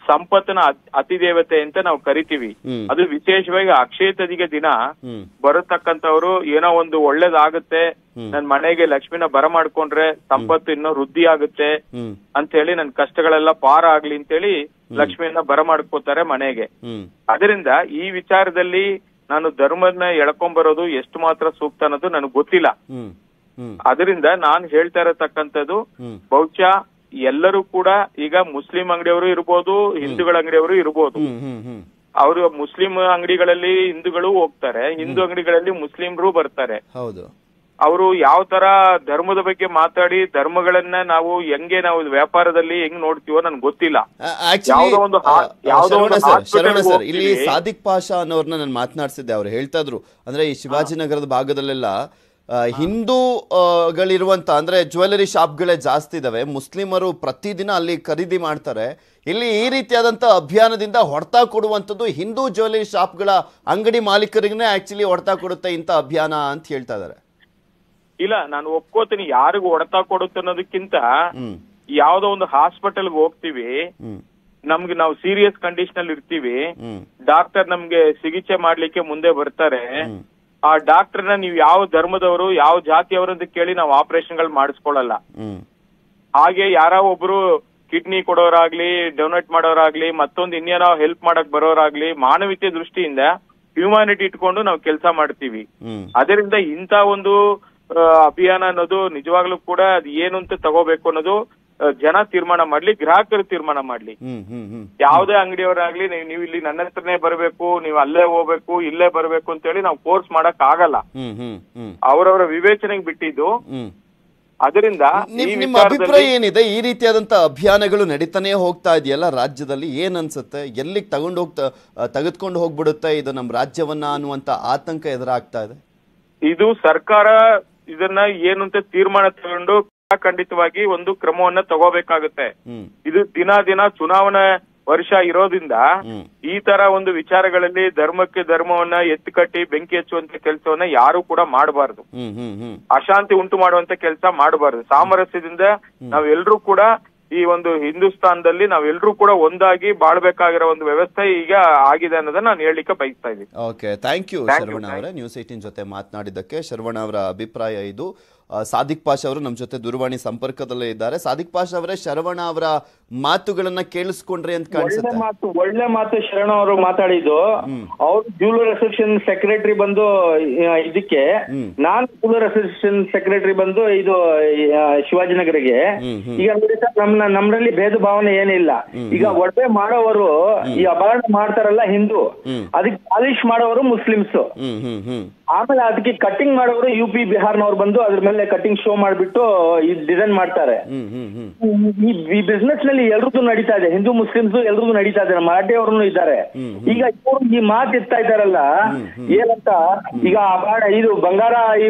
Speaker 4: ಸಂಪತ್ತಿನ ಅತ್- ಅತಿದೇವತೆ ಅಂತ ನಾವು ಕರಿತೀವಿ
Speaker 1: ಹ್ಮ್.
Speaker 4: ಅದು ವಿಶೇಷವಾಗಿ ಅಕ್ಷಯ ತದಿಗೆ ದಿನ
Speaker 1: ಹ್ಮ್
Speaker 4: ಬರತಕ್ಕಂತವ್ರು ಏನೋ ಒಂದು ಒಳ್ಳೇದಾಗುತ್ತೆ
Speaker 1: ಹ್ಮ್.
Speaker 4: ನನ್ ಮನೆಗೆ ಲಕ್ಷ್ಮಿನ ಬರಮಾಡ್ಕೊಂಡ್ರೆ ಸಂಪತ್ತು ಇನ್ನೂ ವೃದ್ಧಿ ಆಗುತ್ತೆ
Speaker 1: ಹ್ಮ್
Speaker 4: ಅಂತ ಹೇಳಿ ನನ್ ಕಷ್ಟಗಳೆಲ್ಲ ಪಾರ ಆಗ್ಲಿ ಅಂತೇಳಿ ಲಕ್ಷ್ಮಿಯನ್ನ ಬರಮಾಡ್ಕೋತಾರೆ ಮನೆಗೆ
Speaker 1: ಹ್ಮ್
Speaker 4: ಅದರಿಂದ ಈ ವಿಚಾರದಲ್ಲಿ ನಾನು ಧರ್ಮನ ಎಳ್ಕೊಂಬರೋದು ಎಷ್ಟು ಮಾತ್ರ ಸೂಕ್ತ ಅನ್ನೋದು ನನಗೆ ಗೊತ್ತಿಲ್ಲ
Speaker 1: ಹ್ಮ್ ಹ್ಮ್
Speaker 4: ಅದರಿಂದ ನಾನು ಹೇಳ್ತಾ ಇರತಕ್ಕಂಥದ್ದು
Speaker 1: ಹ್ಮ್
Speaker 4: ಬಹುಶಃ ಎಲ್ಲರೂ ಕೂಡ ಈಗ ಮುಸ್ಲಿಂ ಅಂಗಡಿಯವರು ಇರ್ಬೋದು ಹಿಂದೂಗಳ ಅಂಗಡಿಯವರು ಇರ್ಬೋದು
Speaker 1: ಹ್ಮ್ ಹ್ಮ್ ಹ್ಮ್
Speaker 4: ಅವರು ಮುಸ್ಲಿಂ ಅಂಗಡಿಗಳಲ್ಲಿ ಹಿಂದೂಗಳು ಹೋಗ್ತಾರೆ ಹಿಂದೂ ಅಂಗಡಿಗಳಲ್ಲಿ ಮುಸ್ಲಿಂರು ಬರ್ತಾರೆ
Speaker 1: ಹೌದು
Speaker 4: ಅವರು ಯಾವ ತರ ಧರ್ಮದ ಬಗ್ಗೆ ಮಾತಾಡಿ ಧರ್ಮಗಳನ್ನ ನಾವು ಹೆಂಗೆ ನಾವು ವ್ಯಾಪಾರದಲ್ಲಿ ಹೆಂಗ್ ನೋಡ್ತೀವೋ ನನ್ಗೆ ಗೊತ್ತಿಲ್ಲ
Speaker 1: ಆಕ್ಚುಲಿ
Speaker 4: ಯಾವುದೋ ಒಂದು ಹಾ- ಯಾವುದೋ ಒಂದು
Speaker 1: ಸರ್
Speaker 4: hospital
Speaker 1: ಶರವಣ
Speaker 4: ಗೆ
Speaker 1: ಸರ್ ಇಲ್ಲಿ
Speaker 4: ಹೋಗ್ತೀವಿ.
Speaker 1: ಸಾದಿಕ್ ಪಾಷಾ ಅನ್ನೋರ್ನ ನಾನು ಮಾತನಾಡ್ಸಿದ್ದೆ ಅವ್ರು ಹೇಳ್ತಾ ಇದ್ರು ಅಂದ್ರೆ ಈ ಶಿವಾಜಿನಗರದ ಭಾಗದಲ್ಲೆಲ್ಲ ಆ, ಹಿಂದೂ ಆ, ಗಳಿರುವಂತ ಅಂದ್ರೆ ಜ್ಯುವೆಲರಿ ಶಾಪ್ಗಳೇ ಜಾಸ್ತಿ ಇದಾವೆ ಮುಸ್ಲಿಮರು ಪ್ರತಿದಿನ ಅಲ್ಲಿ ಖರೀದಿ ಮಾಡ್ತಾರೆ ಇಲ್ಲಿ ಈ ರೀತಿಯಾದಂತ ಅಭಿಯಾನದಿಂದ ಹೊಡೆತ ಕೊಡುವಂಥದ್ದು ಹಿಂದೂ ಜ್ಯುವೆಲರಿ ಶಾಪ್ಗಳ ಅಂಗಡಿ ಮಾಲೀಕರಿಗೇ ಆಕ್ಚುಲಿ ಹೊಡೆತ ಕೊಡುತ್ತೆ ಇಂಥ ಅಭಿಯಾನ ಅಂತ ಹೇಳ್ತಾ ಇದಾರೆ
Speaker 4: ಇಲ್ಲ ನಾನು ಒಪ್ಕೋತೀನಿ ಯಾರಿಗೂ ಹೊಡೆತ ಕೊಡುತ್ತೆ ಅನ್ನೋದಕ್ಕಿಂತ
Speaker 1: ಹ್ಮ್
Speaker 4: ಯಾವ್ದೋ ಒಂದು ಹಾಸ್ಪಿಟಲ್ಗೆ ಹೋಗ್ತೀವಿ
Speaker 1: ಹ್ಮ್
Speaker 4: ನಮ್ಗೆ ನಾವು ಸೀರಿಯಸ್ ಕಂಡೀಷನ್ ಅಲ್ಲಿ ಇರ್ತೀವಿ
Speaker 1: ಹ್ಮ್
Speaker 4: ಡಾಕ್ಟರ್ ನಮ್ಗೆ ಚಿಕಿತ್ಸೆ ಮಾಡ್ಲಿಕ್ಕೆ ಮುಂದೆ ಬರ್ತಾರೆ
Speaker 1: ಹ್ಮ್.
Speaker 4: ಆ ಡಾಕ್ಟರ್ನ ನೀವು ಯಾವ ಧರ್ಮದವರು ಯಾವ ಜಾತಿಯವರು ಅಂತ ಕೇಳಿ ನಾವು ಆಪರೇಷನ್ ಗಳು ಮಾಡಿಸ್ಕೊಳ್ಳಲ್ಲ
Speaker 1: ಹ್ಮ್
Speaker 4: ಹಾಗೆ ಯಾರೋ ಒಬ್ರು ಕಿಡ್ನಿ ಕೊಡೋರಾಗ್ಲಿ ಡೊನೇಟ್ ಮಾಡೋರಾಗ್ಲಿ ಮತ್ತೊಂದು ಇನ್ನೇನೋ ಹೆಲ್ಪ್ ಮಾಡಕ್ ಬರೋರಾಗ್ಲಿ ಮಾನವೀಯತೆ ದೃಷ್ಟಿಯಿಂದ ಹ್ಯೂಮ್ಯಾನಿಟಿ ಇಟ್ಕೊಂಡು ನಾವು ಕೆಲಸ ಮಾಡ್ತೀವಿ
Speaker 1: ಹ್ಮ್
Speaker 4: ಅದರಿಂದ ಇಂಥ ಒಂದು ಆ, ಅಭಿಯಾನ ಅನ್ನೋದು ನಿಜವಾಗ್ಲೂ ಕೂಡ ಅದು ಏನು ಅಂತ ತಗೋಬೇಕು ಅನ್ನೋದು ಆ, ಜನ ತೀರ್ಮಾನ ಮಾಡ್ಲಿ ಗ್ರಾಹಕರು ತೀರ್ಮಾನ ಮಾಡ್ಲಿ
Speaker 1: ಹ್ಮ್ ಹ್ಮ್ ಹ್ಮ್
Speaker 4: ಯಾವುದೇ ಅಂಗಡಿಯವರಾಗ್ಲಿ ನೀವು ನೀವು ಇಲ್ಲಿ ನನ್ನ ಹತ್ರನೇ ಬರಬೇಕು ನೀವು ಅಲ್ಲೇ ಹೋಗ್ಬೇಕು ಇಲ್ಲೇ ಬರಬೇಕು ಅಂತ ಹೇಳಿ ನಾವು ಫೋರ್ಸ್ ಮಾಡಕ್ ಆಗಲ್ಲ
Speaker 1: ಹ್ಮ್ ಹ್ಮ್ ಹ್ಮ್
Speaker 4: ಅವರವರ ವಿವೇಚನೆಗೆ ಬಿಟ್ಟಿದ್ದು
Speaker 1: ಹ್ಮ್
Speaker 4: ಅದರಿಂದ ಈ
Speaker 1: ನಿಮ್ ನಿಮ್ಮ
Speaker 4: ವಿಚಾರದಲ್ಲಿ-
Speaker 1: ಅಭಿಪ್ರಾಯ ಏನಿದೆ ಈ ರೀತಿಯಾದಂತ ಅಭಿಯಾನಗಳು ನಡೀತಾನೆ ಹೋಗ್ತಾ ಇದೆಯಲ್ಲ ರಾಜ್ಯದಲ್ಲಿ ಏನ್ ಅನ್ಸುತ್ತೆ ಎಲ್ಲಿಗೆ ತಗೊಂಡು ಹೋಗ್ತಾ ತೆಗೆದುಕೊಂಡು ಹೋಗ್ಬಿಡುತ್ತೆ ಇದು ನಮ್ಮ ರಾಜ್ಯವನ್ನ ಅನ್ನುವಂತ ಆತಂಕ ಎದುರಾಗ್ತಾ ಇದೆ
Speaker 4: ಇದು ಸರ್ಕಾರ ಇದನ್ನ ಏನು ಅಂತ ತೀರ್ಮಾನ ತಗೊಂಡು ಖಂಡಿತವಾಗಿ ಒಂದು ಕ್ರಮವನ್ನ ತಗೋಬೇಕಾಗುತ್ತೆ
Speaker 1: ಹ್ಮ್
Speaker 4: ಇದು ದಿನ ದಿನ ಚುನಾವಣಾ ವರ್ಷ ಇರೋದ್ರಿಂದ
Speaker 1: ಹ್ಮ್.
Speaker 4: ಈ ತರ ಒಂದು ವಿಚಾರಗಳಲ್ಲಿ ಧರ್ಮಕ್ಕೆ ಧರ್ಮವನ್ನ ಎತ್ತುಕಟ್ಟಿ ಬೆಂಕಿ ಹಚ್ಚುವಂತ ಕೆಲಸವನ್ನ ಯಾರು ಕೂಡ ಮಾಡಬಾರದು
Speaker 1: ಹ್ಮ್ ಹ್ಮ್ ಹ್ಮ್
Speaker 4: ಅಶಾಂತಿ ಉಂಟು ಮಾಡುವಂತ ಕೆಲಸ ಮಾಡಬಾರದು ಸಾಮರಸ್ಯದಿಂದ ನಾವೆಲ್ಲರೂ ಕೂಡ ಈ ಒಂದು ಹಿಂದೂಸ್ತಾನದಲ್ಲಿ ನಾವೆಲ್ಲರೂ ಕೂಡ ಒಂದಾಗಿ ಬಾಳ್ಬೇಕಾಗಿರೋ ಒಂದು ವ್ಯವಸ್ಥೆ ಈಗ ಆಗಿದೆ ಅನ್ನೋದನ್ನ ನಾನು ಹೇಳಲಿಕ್ಕೆ ಬಯಸ್ತಾ ಇದ್ದೀನಿ
Speaker 1: okay thank you
Speaker 4: Thank you,
Speaker 1: Sharavana
Speaker 4: thank
Speaker 1: ಅವರೇ ನ್ಯೂಸ್ ಏಟಿನ್ ಜೊತೆ ಮಾತನಾಡಿದ್ದಕ್ಕೆ ಶರವಣ ಅವರ ಅಭಿಪ್ರಾಯ ಇದು ಆ, ಸಾದಿಕ್ ಪಾಷ ಅವರು ನಮ್ಮ ಜೊತೆ ದೂರವಾಣಿ ಸಂಪರ್ಕದಲ್ಲೇ ಇದ್ದಾರೆ ಸಾದಿಕ್ ಪಾಷ ಅವರೇ ಶರವಣ ಅವರ ಮಾತುಗಳನ್ನ ಕೇಳಿಸ್ಕೊಂಡ್ರಿ ಅಂತ
Speaker 3: ಒಳ್ಳೆ
Speaker 1: ಕಾಣಿಸುತ್ತೆ
Speaker 3: ಮಾತು ಒಳ್ಳೆ ಮಾತು ಶರಣ ಅವರು ಮಾತಾಡಿದ್ದು ಅವ್ರು ಜ್ಯೂಲರ್ ಅಸೋಸಿಯೇಷನ್ ಸೆಕ್ರೆಟರಿ ಬಂದು ಆ, ಇದಕ್ಕೆ
Speaker 1: ಹ್ಮ್.
Speaker 3: ನಾನ್ ಜ್ಯೂಲರ್ ಅಸೋಸಿಯೇಷನ್ ಸೆಕ್ರೆಟರಿ ಬಂದು ಇದು ಆ, ಶಿವಾಜಿನಗರಿಗೆ
Speaker 1: ಹ್ಮ್, ಹ್ಮ್.
Speaker 3: ಈಗ ನೋಡಿ ಸರ್ ನಮ್ ನಮ್ರಲ್ಲಿ ಭೇದ ಭಾವನೆ ಏನಿಲ್ಲ ಈಗ ಒಡವೆ ಮಾಡೋವರು ಈ ಅಪಹರಣ ಮಾಡ್ತಾರಲ್ಲ ಹಿಂದೂ
Speaker 1: ಹ್ಮ್.
Speaker 3: ಅದಕ್ಕೆ ಪಾಲಿಶ್ ಮಾಡೋರು ಮುಸ್ಲಿಮ್ಸ್
Speaker 1: ಹ್ಮ್ ಹ್ಮ್ ಹ್ಮ್
Speaker 3: ಆಮೇಲೆ ಅದಕ್ಕೆ ಕಟಿಂಗ್ ಮಾಡೋರು ಯು ಪಿ ಬಿಹಾರ್ನವ್ರು ಬಂದು ಅದ್ರ ಮೇಲೆ ಕಟಿಂಗ್ ಶೋ ಮಾಡ್ಬಿಟ್ಟು ಈ ಡಿಸೈನ್ ಮಾಡ್ತಾರೆ
Speaker 1: ಹ್ಮ್ ಹ್ಮ್ ಹ್ಮ್
Speaker 3: ಈ ಈ ಬಿಸ್ನೆಸ್ ನಲ್ಲಿ ಎಲ್ರದ್ದು ನಡೀತಾ ಇದೆ ಹಿಂದೂ ಮುಸ್ಲಿಮ್ಸ್ ಎಲ್ರದ್ದು ನಡೀತಾ ಇದೆ ಮರಾಠಿಯವ್ರು ಇದ್ದಾರೆ ಈಗ ಇವರು ಈ ಮಾತು ಎತ್ತಾ ಇದಾರಲ್ಲ ಏನಂತ ಈಗ ಅಬಾಡ ಇದು ಬಂಗಾರ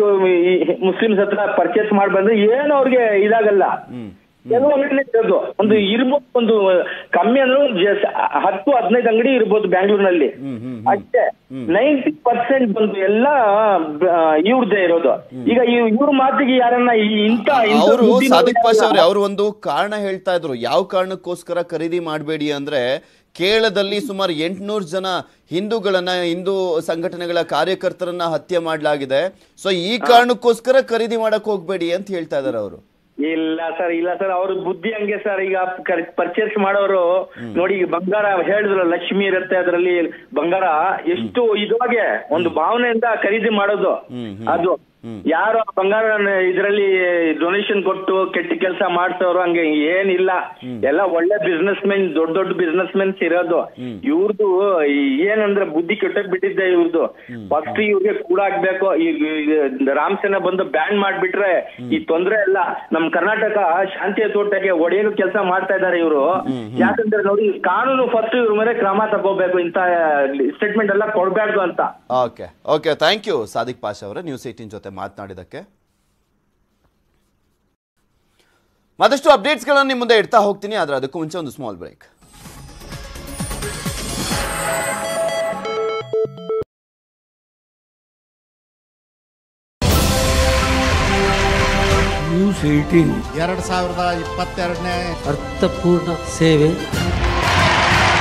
Speaker 3: ಮುಸ್ಲಿಮ್ಸ್ ಹತ್ರ ಪರ್ಚೇಸ್ ಮಾಡಿ ಬಂದ್ರೆ ಏನು ಅವ್ರಿಗೆ ಇದಾಗಲ್ಲ ಕೆಲವು ಅಂಗಡಿ ಇರೋದು ಒಂದು ಇರ್ಬೋದು ಒಂದು ಕಮ್ಮಿ ಅಂದ್ರೆ ಒಂದು ಜಸ್- ಹತ್ತು ಹದಿನೈದು ಅಂಗಡಿ ಇರ್ಬೋದು ಬ್ಯಾಂಗ್ಳೂರ್ನಲ್ಲಿ ಅಷ್ಟೇ ನೈಂಟಿ ಪರ್ಸೆಂಟ್ ಬಂದು ಎಲ್ಲ ಇವ್ರದ್ದೇ ಇರೋದು ಈಗ ಇವ್- ಇವ್ರ ಮಾತಿಗೆ ಯಾರನ್ನ ಈ ಇಂಥ ಇಂಥ
Speaker 1: ಅವರು
Speaker 3: ಬುದ್ಧಿ
Speaker 1: ಸಾದಿಕ್ ಪಾಷ
Speaker 3: ಮಾತಾಡಲ್ಲ.
Speaker 1: ಅವ್ರೆ ಅವರು ಒಂದು ಕಾರಣ ಹೇಳ್ತಾ ಇದ್ರು ಯಾವ ಕಾರಣಕ್ಕೋಸ್ಕರ ಖರೀದಿ ಮಾಡಬೇಡಿ ಅಂದ್ರೆ ಕೇರಳದಲ್ಲಿ ಸುಮಾರು ಎಂಟುನೂರು ಜನ ಹಿಂದೂಗಳನ್ನ ಹಿಂದೂ ಸಂಘಟನೆಗಳ ಕಾರ್ಯಕರ್ತರನ್ನ ಹತ್ಯೆ ಮಾಡಲಾಗಿದೆ ಸೊ ಈ ಕಾರಣಕ್ಕೋಸ್ಕರ ಖರೀದಿ ಮಾಡಕ್ ಹೋಗ್ಬೇಡಿ ಅಂತ ಹೇಳ್ತಾ ಇದಾರೆ ಅವರು
Speaker 3: ಇಲ್ಲ ಸರ್ ಇಲ್ಲ ಸರ್ ಅವ್ರ ಬುದ್ಧಿ ಹಂಗೆ ಸರ್ ಈಗ ಪರ್ಚೇಸ್ ಮಾಡೋರು ನೋಡಿ ಈಗ ಬಂಗಾರ ಹೇಳಿದ್ರು ಲಕ್ಷ್ಮಿ ಇರುತ್ತೆ ಅದರಲ್ಲಿ ಬಂಗಾರ ಎಷ್ಟು ಇದಾಗೆ ಒಂದು ಭಾವನೆಯಿಂದ ಖರೀದಿ ಮಾಡೋದು ಅದು ಯಾರು ಆ ಬಂಗಾರ ಇದರಲ್ಲಿ ಡೊನೇಷನ್ ಕೊಟ್ಟು ಕೆಟ್ಟ ಕೆಲಸ ಮಾಡ್ಸೋರು ಹಂಗೆ ಏನಿಲ್ಲ ಎಲ್ಲ ಒಳ್ಳೆ ಬಿಸ್ನೆಸ್ ಮೆನ್ ದೊಡ್ಡ ದೊಡ್ಡ ಬಿಸ್ನೆಸ್ ಮೆನ್ಸ್ ಇರೋದು ಇವ್ರದ್ದು ಏನಂದ್ರೆ ಬುದ್ಧಿ ಕೆಟ್ಟೋಗ್ ಬಿಟ್ಟಿದ್ದೆ ಇವ್ರದ್ದು ಫಸ್ಟ್ ಇವ್ರಿಗೆ ಕೂಡ ಆಗ್ಬೇಕು ಈಗ ರಾಮ್ ಸೇನಾ ಬಂದು ಬ್ಯಾನ್ ಮಾಡ್ಬಿಟ್ರೆ ಈ ತೊಂದ್ರೆ ಎಲ್ಲ ನಮ್ ಕರ್ನಾಟಕ ಶಾಂತಿಯ ತೋಟಕ್ಕೆ ಒಡೆಯಲು ಕೆಲಸ ಮಾಡ್ತಾ ಇದಾರೆ ಇವರು ಯಾಕಂದ್ರೆ ನೋಡಿ ಕಾನೂನು ಫಸ್ಟ್ ಇವ್ರ ಮೇಲೆ ಕ್ರಮ ತಗೋಬೇಕು ಇಂತ ಸ್ಟೇಟ್ಮೆಂಟ್ ಎಲ್ಲ ಕೊಡ್ಬಾರ್ದು ಅಂತ
Speaker 1: okay okay thank you Sadiq Pasha ಅವರೇ ನ್ಯೂಸ್ ಏಟಿನ್ ಜೊತೆ ಮಾತನಾಡಿದ್ದಕ್ಕೆ ಮತ್ತಷ್ಟು ಅಪ್ಡೇಟ್ಸ್ಗಳನ್ನು ನಿಮ್ಮ ಮುಂದೆ ಇಡ್ತಾ ಹೋಗ್ತೀನಿ ಆದರೆ ಅದಕ್ಕೂ ಮುಂಚೆ ಒಂದು ಸ್ಮಾಲ್ ಬ್ರೇಕ್
Speaker 5: ನ್ಯೂಸ್ ಏಟೀನ್
Speaker 6: ಎರಡ್ ಸಾವಿರದ ಇಪ್ಪತ್ತೆರಡನೇ
Speaker 5: ಅರ್ಥಪೂರ್ಣ ಸೇವೆ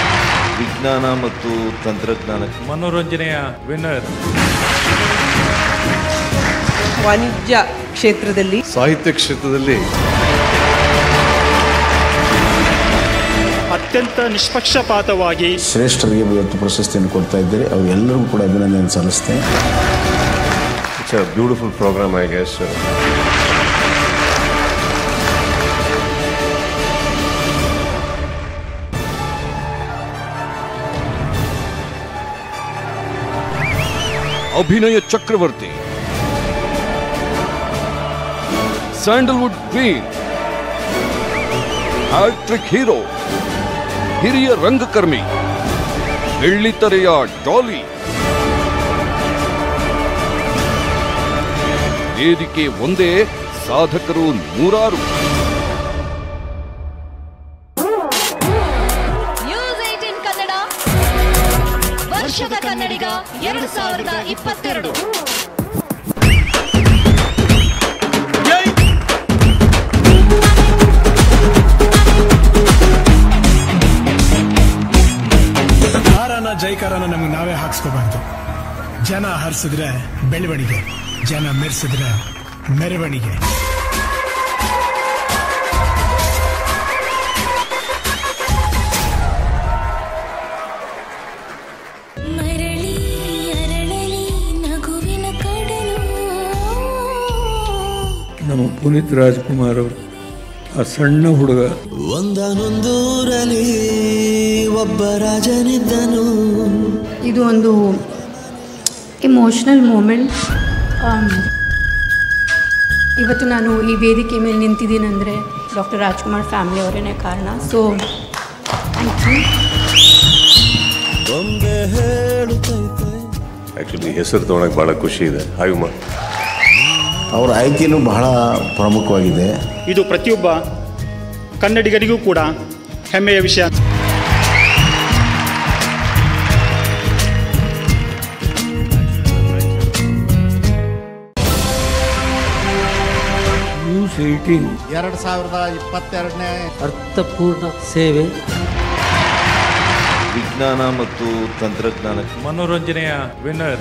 Speaker 5: ವಿಜ್ಞಾನ ಮತ್ತು ತಂತ್ರಜ್ಞಾನ
Speaker 6: ಮನೋರಂಜನೆಯ ವಿನ್ನರ್
Speaker 7: ವಾಣಿಜ್ಯ ಕ್ಷೇತ್ರದಲ್ಲಿ
Speaker 5: ಸಾಹಿತ್ಯ ಕ್ಷೇತ್ರದಲ್ಲಿ
Speaker 8: ಅತ್ಯಂತ ನಿಷ್ಪಕ್ಷಪಾತವಾಗಿ
Speaker 9: ಶ್ರೇಷ್ಠರಿಗೆ ಇವತ್ತು ಪ್ರಶಸ್ತಿಯನ್ನು ಕೊಡ್ತಾ ಇದ್ದಾರೆ ಅವರೆಲ್ಲರಿಗೂ ಕೂಡ ಅಭಿನಂದನೆ ಸಲ್ಲಿಸ್ತೇನೆ
Speaker 5: it's a beautiful programme I guess
Speaker 10: Abhinaya Chakravarthi Sandalwood queen hattrick hero ಹಿರಿಯ ರಂಗಕರ್ಮಿ ಬೆಳ್ಳಿತೆರೆಯ ಡಾಲಿ ವೇದಿಕೆ ಒಂದೇ ಸಾಧಕರು ನೂರಾರು
Speaker 11: ನ್ಯೂಸ್ ಏಟೀನ್ ಕನ್ನಡ ವರ್ಷದ ಕನ್ನಡಿಗ ಎರಡು ಸಾವಿರದ ಇಪ್ಪತ್ತೆರಡು
Speaker 8: ಹಾರನ ಜೈಕಾರನ ನಮಗೆ ನಾವೇ ಹಾಕ್ಸ್ಕೋಬಾರ್ದು ಜನ ಹರಿಸಿದ್ರೆ ಬೆಳವಣಿಗೆ ಜನ ಮೆರೆಸಿದ್ರೆ ಮೆರವಣಿಗೆ
Speaker 11: ಮರಳಿ ಅರಳಲಿ ನಗುವಿನ ಕಡಲು
Speaker 6: ನಮ್ಮ ಪುನೀತ್ ರಾಜ್ಕುಮಾರ್ ಅವರು ಆ ಸಣ್ಣ ಹುಡುಗ
Speaker 9: ಒಂದನೊಂದೂರಲ್ಲಿ ಒಬ್ಬ ರಾಜನಿದ್ದನು
Speaker 11: ಇದು ಒಂದು ಇಮೋಷ್ನಲ್ ಮೂಮೆಂಟ್ ಇವತ್ತು ನಾನು ಈ ವೇದಿಕೆ ಮೇಲೆ ನಿಂತಿದ್ದೀನಿ ಅಂದರೆ ಡಾಕ್ಟರ್ ರಾಜ್ಕುಮಾರ್ ಫ್ಯಾಮಿಲಿ ಅವರೇ ಕಾರಣ ಸೊ ಥ್ಯಾಂಕ್ ಯು
Speaker 9: ಬೊಂಬೆ ಹೇಳುತ್ತೈತೆ
Speaker 5: ಆಕ್ಚುಲಿ ಹೆಸರು ತೊಗೊಳಕ್ಕೆ ಭಾಳ ಖುಷಿ ಇದೆ ಹಾಗೆ ಮಾ
Speaker 9: ಅವರ ಆಯ್ಕೆಯೂ ಬಹಳ ಪ್ರಮುಖವಾಗಿದೆ
Speaker 8: ಇದು ಪ್ರತಿಯೊಬ್ಬ ಕನ್ನಡಿಗರಿಗೂ ಕೂಡ ಹೆಮ್ಮೆಯ ವಿಷಯ
Speaker 6: ನ್ಯೂಸ್ ಏಟೀನ್
Speaker 9: ಎರಡು ಸಾವಿರದ ಇಪ್ಪತ್ತೆರಡನೇ
Speaker 7: ಅರ್ಥಪೂರ್ಣ ಸೇವೆ
Speaker 5: ವಿಜ್ಞಾನ ಮತ್ತು ತಂತ್ರಜ್ಞಾನ
Speaker 6: ಮನೋರಂಜನೆಯ ವಿನ್ನರ್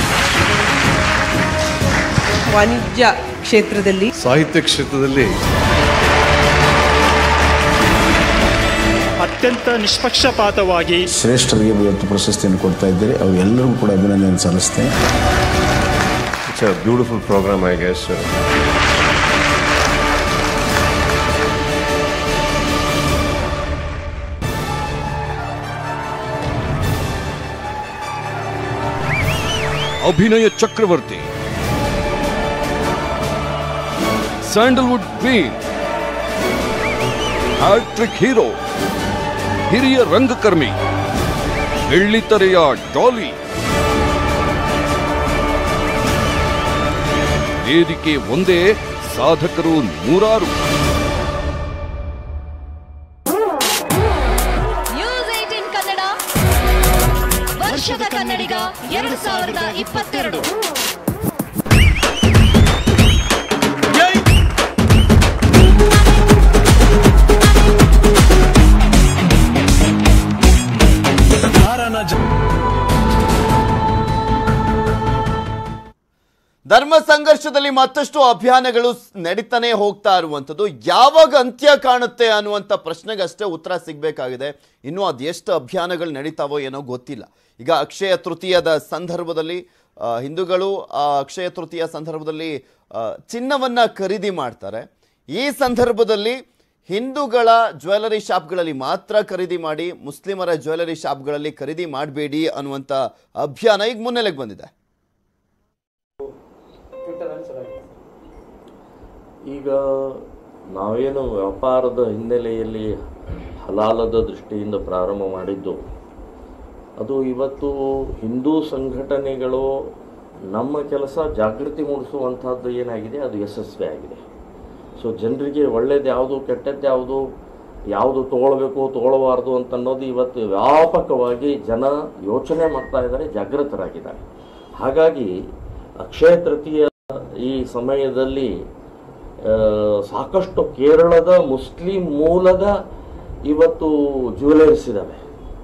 Speaker 7: ವಾಣಿಜ್ಯ ಕ್ಷೇತ್ರದಲ್ಲಿ
Speaker 5: ಸಾಹಿತ್ಯ ಕ್ಷೇತ್ರದಲ್ಲಿ
Speaker 8: ಅತ್ಯಂತ ನಿಷ್ಪಕ್ಷಪಾತವಾಗಿ
Speaker 9: ಶ್ರೇಷ್ಠರಿಗೆ ಇವತ್ತು ಪ್ರಶಸ್ತಿಯನ್ನು ಕೊಡ್ತಾ ಇದ್ದಾರೆ ಅವರೆಲ್ಲರಿಗೂ ಕೂಡ ಅಭಿನಂದನೆ ಸಲ್ಲಿಸ್ತೇನೆ
Speaker 5: it's a beautiful programme I guess
Speaker 10: Abhinaya Chakravarthi Sandalwood queen hattrick hero ಹಿರಿಯ ರಂಗಕರ್ಮಿ ಬೆಳ್ಳಿತೆರೆಯ ಡಾಲಿ ವೇದಿಕೆ ಒಂದೇ ಸಾಧಕರು ನೂರಾರು
Speaker 11: ನ್ಯೂಸ್ ಏಟೀನ್ ಕನ್ನಡ ವರ್ಷದ ಕನ್ನಡಿಗ ಎರಡು ಸಾವಿರದ ಇಪ್ಪತ್ತೆರಡು
Speaker 8: ಹಾರನ ಜ
Speaker 1: ಧರ್ಮ ಸಂಘರ್ಷದಲ್ಲಿ ಮತ್ತಷ್ಟು ಅಭಿಯಾನಗಳು ಸ್- ನಡೀತಾನೆ ಹೋಗ್ತಾ ಇರುವಂಥದ್ದು ಯಾವಾಗ ಅಂತ್ಯ ಕಾಣುತ್ತೆ ಅನ್ನುವಂಥ ಪ್ರಶ್ನೆಗಷ್ಟೇ ಉತ್ತರ ಸಿಗಬೇಕಾಗಿದೆ ಇನ್ನೂ ಅದೆಷ್ಟು ಅಭಿಯಾನಗಳು ನಡೀತಾವೋ ಏನೋ ಗೊತ್ತಿಲ್ಲ ಈಗ ಅಕ್ಷಯ ತೃತೀಯದ ಸಂದರ್ಭದಲ್ಲಿ ಆ, ಹಿಂದೂಗಳು ಆ ಅಕ್ಷಯ ತೃತೀಯ ಸಂದರ್ಭದಲ್ಲಿ ಆ, ಚಿನ್ನವನ್ನ ಖರೀದಿ ಮಾಡ್ತಾರೆ ಈ ಸಂದರ್ಭದಲ್ಲಿ ಹಿಂದೂಗಳ ಜ್ಯುವೆಲರಿ ಶಾಪ್ಗಳಲ್ಲಿ ಮಾತ್ರ ಖರೀದಿ ಮಾಡಿ ಮುಸ್ಲಿಮರ ಜ್ಯುವೆಲರಿ ಶಾಪ್ಗಳಲ್ಲಿ ಖರೀದಿ ಮಾಡಬೇಡಿ ಅನ್ನುವಂಥ ಅಭಿಯಾನ ಈಗ ಮುನ್ನೆಲೆಗೆ ಬಂದಿದೆ
Speaker 2: ಈಗ ನಾವೇನು ವ್ಯಾಪಾರದ ಹಿನ್ನೆಲೆಯಲ್ಲಿ ಹಲಾಲದ ದೃಷ್ಟಿಯಿಂದ ಪ್ರಾರಂಭ ಮಾಡಿದ್ದು ಅದು ಇವತ್ತು ಹಿಂದೂ ಸಂಘಟನೆಗಳು ನಮ್ಮ ಕೆಲಸ ಜಾಗೃತಿ ಮೂಡಿಸುವಂಥದ್ದು ಏನಾಗಿದೆ ಅದು ಯಶಸ್ವಿ ಆಗಿದೆ ಸೊ ಜನರಿಗೆ ಒಳ್ಳೇದು ಯಾವುದು ಕೆಟ್ಟದ್ದು ಯಾವುದು ಯಾವುದು ತೊಗೊಳ್ಬೇಕು ತೊಗೊಳ್ಬಾರ್ದು ಅಂತ ಅನ್ನೋದು ಇವತ್ತು ವ್ಯಾಪಕವಾಗಿ ಜನ ಯೋಚನೆ ಮಾಡ್ತಾ ಇದ್ದಾರೆ ಜಾಗೃತರಾಗಿದ್ದಾರೆ ಹಾಗಾಗಿ ಅಕ್ಷಯ ತೃತೀಯ ಈ ಸಮಯದಲ್ಲಿ ಆ, ಸಾಕಷ್ಟು ಕೇರಳದ ಮುಸ್ಲಿಂ ಮೂಲದ ಇವತ್ತು ಜ್ಯುವೆಲರ್ಸ್ ಇದ್ದಾವೆ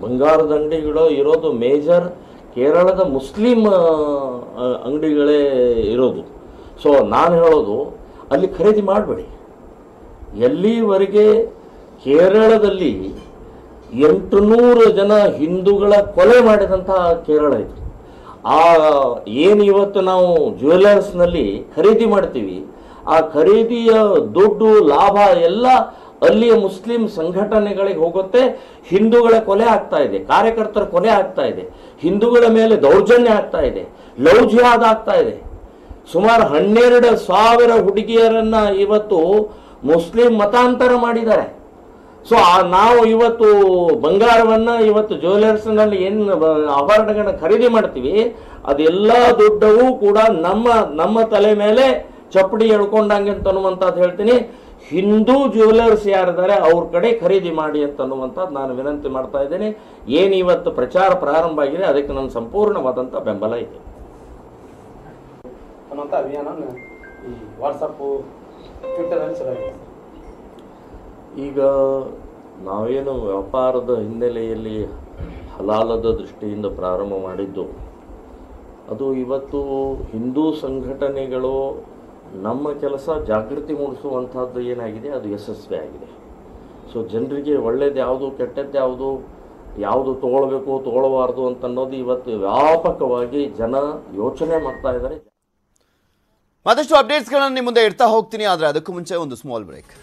Speaker 2: ಬಂಗಾರದ ಅಂಗಡಿಗಳು ಇರೋದು ಮೇಜರ್ ಕೇರಳದ ಮುಸ್ಲಿಂ ಆ, ಆ, ಅಂಗಡಿಗಳೇ ಇರೋದು ಸೊ ನಾನು ಹೇಳೋದು ಅಲ್ಲಿ ಖರೀದಿ ಮಾಡಬೇಡಿ ಎಲ್ಲಿವರೆಗೆ ಕೇರಳದಲ್ಲಿ ಎಂಟುನೂರು ಜನ ಹಿಂದೂಗಳ ಕೊಲೆ ಮಾಡಿದಂಥ ಕೇರಳ ಇದು ಆ ಏನು ಇವತ್ತು ನಾವು ಜ್ಯುವೆಲರ್ಸ್ನಲ್ಲಿ ಖರೀದಿ ಮಾಡ್ತೀವಿ ಆ ಖರೀದಿಯ ದುಡ್ಡು ಲಾಭ ಎಲ್ಲ ಅಲ್ಲಿಯ ಮುಸ್ಲಿಂ ಸಂಘಟನೆಗಳಿಗೆ ಹೋಗುತ್ತೆ ಹಿಂದೂಗಳ ಕೊಲೆ ಆಗ್ತಾ ಇದೆ ಕಾರ್ಯಕರ್ತರ ಕೊಲೆ ಆಗ್ತಾ ಇದೆ ಹಿಂದೂಗಳ ಮೇಲೆ ದೌರ್ಜನ್ಯ ಆಗ್ತಾ ಇದೆ ಲವ್ ಜಿಹಾದ್ ಆಗ್ತಾ ಇದೆ ಸುಮಾರು ಹನ್ನೆರಡು ಸಾವಿರ ಹುಡುಗಿಯರನ್ನ ಇವತ್ತು ಮುಸ್ಲಿಂ ಮತಾಂತರ ಮಾಡಿದ್ದಾರೆ ಸೊ ನಾವು ಇವತ್ತು ಬಂಗಾರವನ್ನ ಇವತ್ತು ಜ್ಯುವೆಲರ್ಸ್ನಲ್ಲಿ ಏನು ಆಭರಣಗಳನ್ನ ಖರೀದಿ ಮಾಡ್ತೀವಿ ಅದೆಲ್ಲ ದುಡ್ಡವು ಕೂಡ ನಮ್ಮ ನಮ್ಮ ತಲೆ ಮೇಲೆ ಚಪ್ಪಡಿ ಎಳ್ಕೊಂಡಂಗೆ ಅಂತ ಅನ್ನುವಂಥದ್ದು ಹೇಳ್ತೀನಿ ಹಿಂದೂ ಜ್ಯುವೆಲರ್ಸ್ ಯಾರಿದ್ದಾರೆ ಅವ್ರ ಕಡೆ ಖರೀದಿ ಮಾಡಿ ಅಂತ ಅನ್ನುವಂಥದ್ದು ನಾನು ವಿನಂತಿ ಮಾಡ್ತಾ ಇದ್ದೇನೆ ಏನು ಇವತ್ತು ಪ್ರಚಾರ ಪ್ರಾರಂಭ ಆಗಿದೆ ಅದಕ್ಕೆ ನನ್ನ ಸಂಪೂರ್ಣವಾದಂಥ ಬೆಂಬಲ ಇದೆ
Speaker 12: ಅನ್ನುವಂಥ ಅಭಿಯಾನ ಈ ವಾಟ್ಸಪ್ಪು ಟ್ವಿಟ್ಟರಲ್ಲಿ ಶುರುವಾಗಿದೆ
Speaker 2: ಈಗ ನಾವೇನು ವ್ಯಾಪಾರದ ಹಿನ್ನೆಲೆಯಲ್ಲಿ ಹಲಾಲದ ದೃಷ್ಟಿಯಿಂದ ಪ್ರಾರಂಭ ಮಾಡಿದ್ದು ಅದು ಇವತ್ತು ಹಿಂದೂ ಸಂಘಟನೆಗಳು ನಮ್ಮ ಕೆಲಸ ಜಾಗೃತಿ ಮೂಡಿಸುವಂಥದ್ದು ಏನಾಗಿದೆ ಅದು ಯಶಸ್ವಿ ಆಗಿದೆ ಸೊ ಜನರಿಗೆ ಒಳ್ಳೇದು ಯಾವುದು ಕೆಟ್ಟದ್ದು ಯಾವುದು ಯಾವುದು ತಗೊಳ್ಬೇಕು ತಗೊಳ್ಬಾರ್ದು ಅಂತ ಅನ್ನೋದು ಇವತ್ತು ವ್ಯಾಪಕವಾಗಿ ಜನ ಯೋಚನೆ ಮಾಡ್ತಾ ಇದ್ದಾರೆ
Speaker 1: ಮತ್ತಷ್ಟು ಅಪ್ಡೇಟ್ಸ್ಗಳನ್ನು ನಿಮ್ಮ ಮುಂದೆ ಇಡ್ತಾ ಹೋಗ್ತೀನಿ ಆದರೆ ಅದಕ್ಕೂ ಮುಂಚೆ ಒಂದು ಸ್ಮಾಲ್ ಬ್ರೇಕ್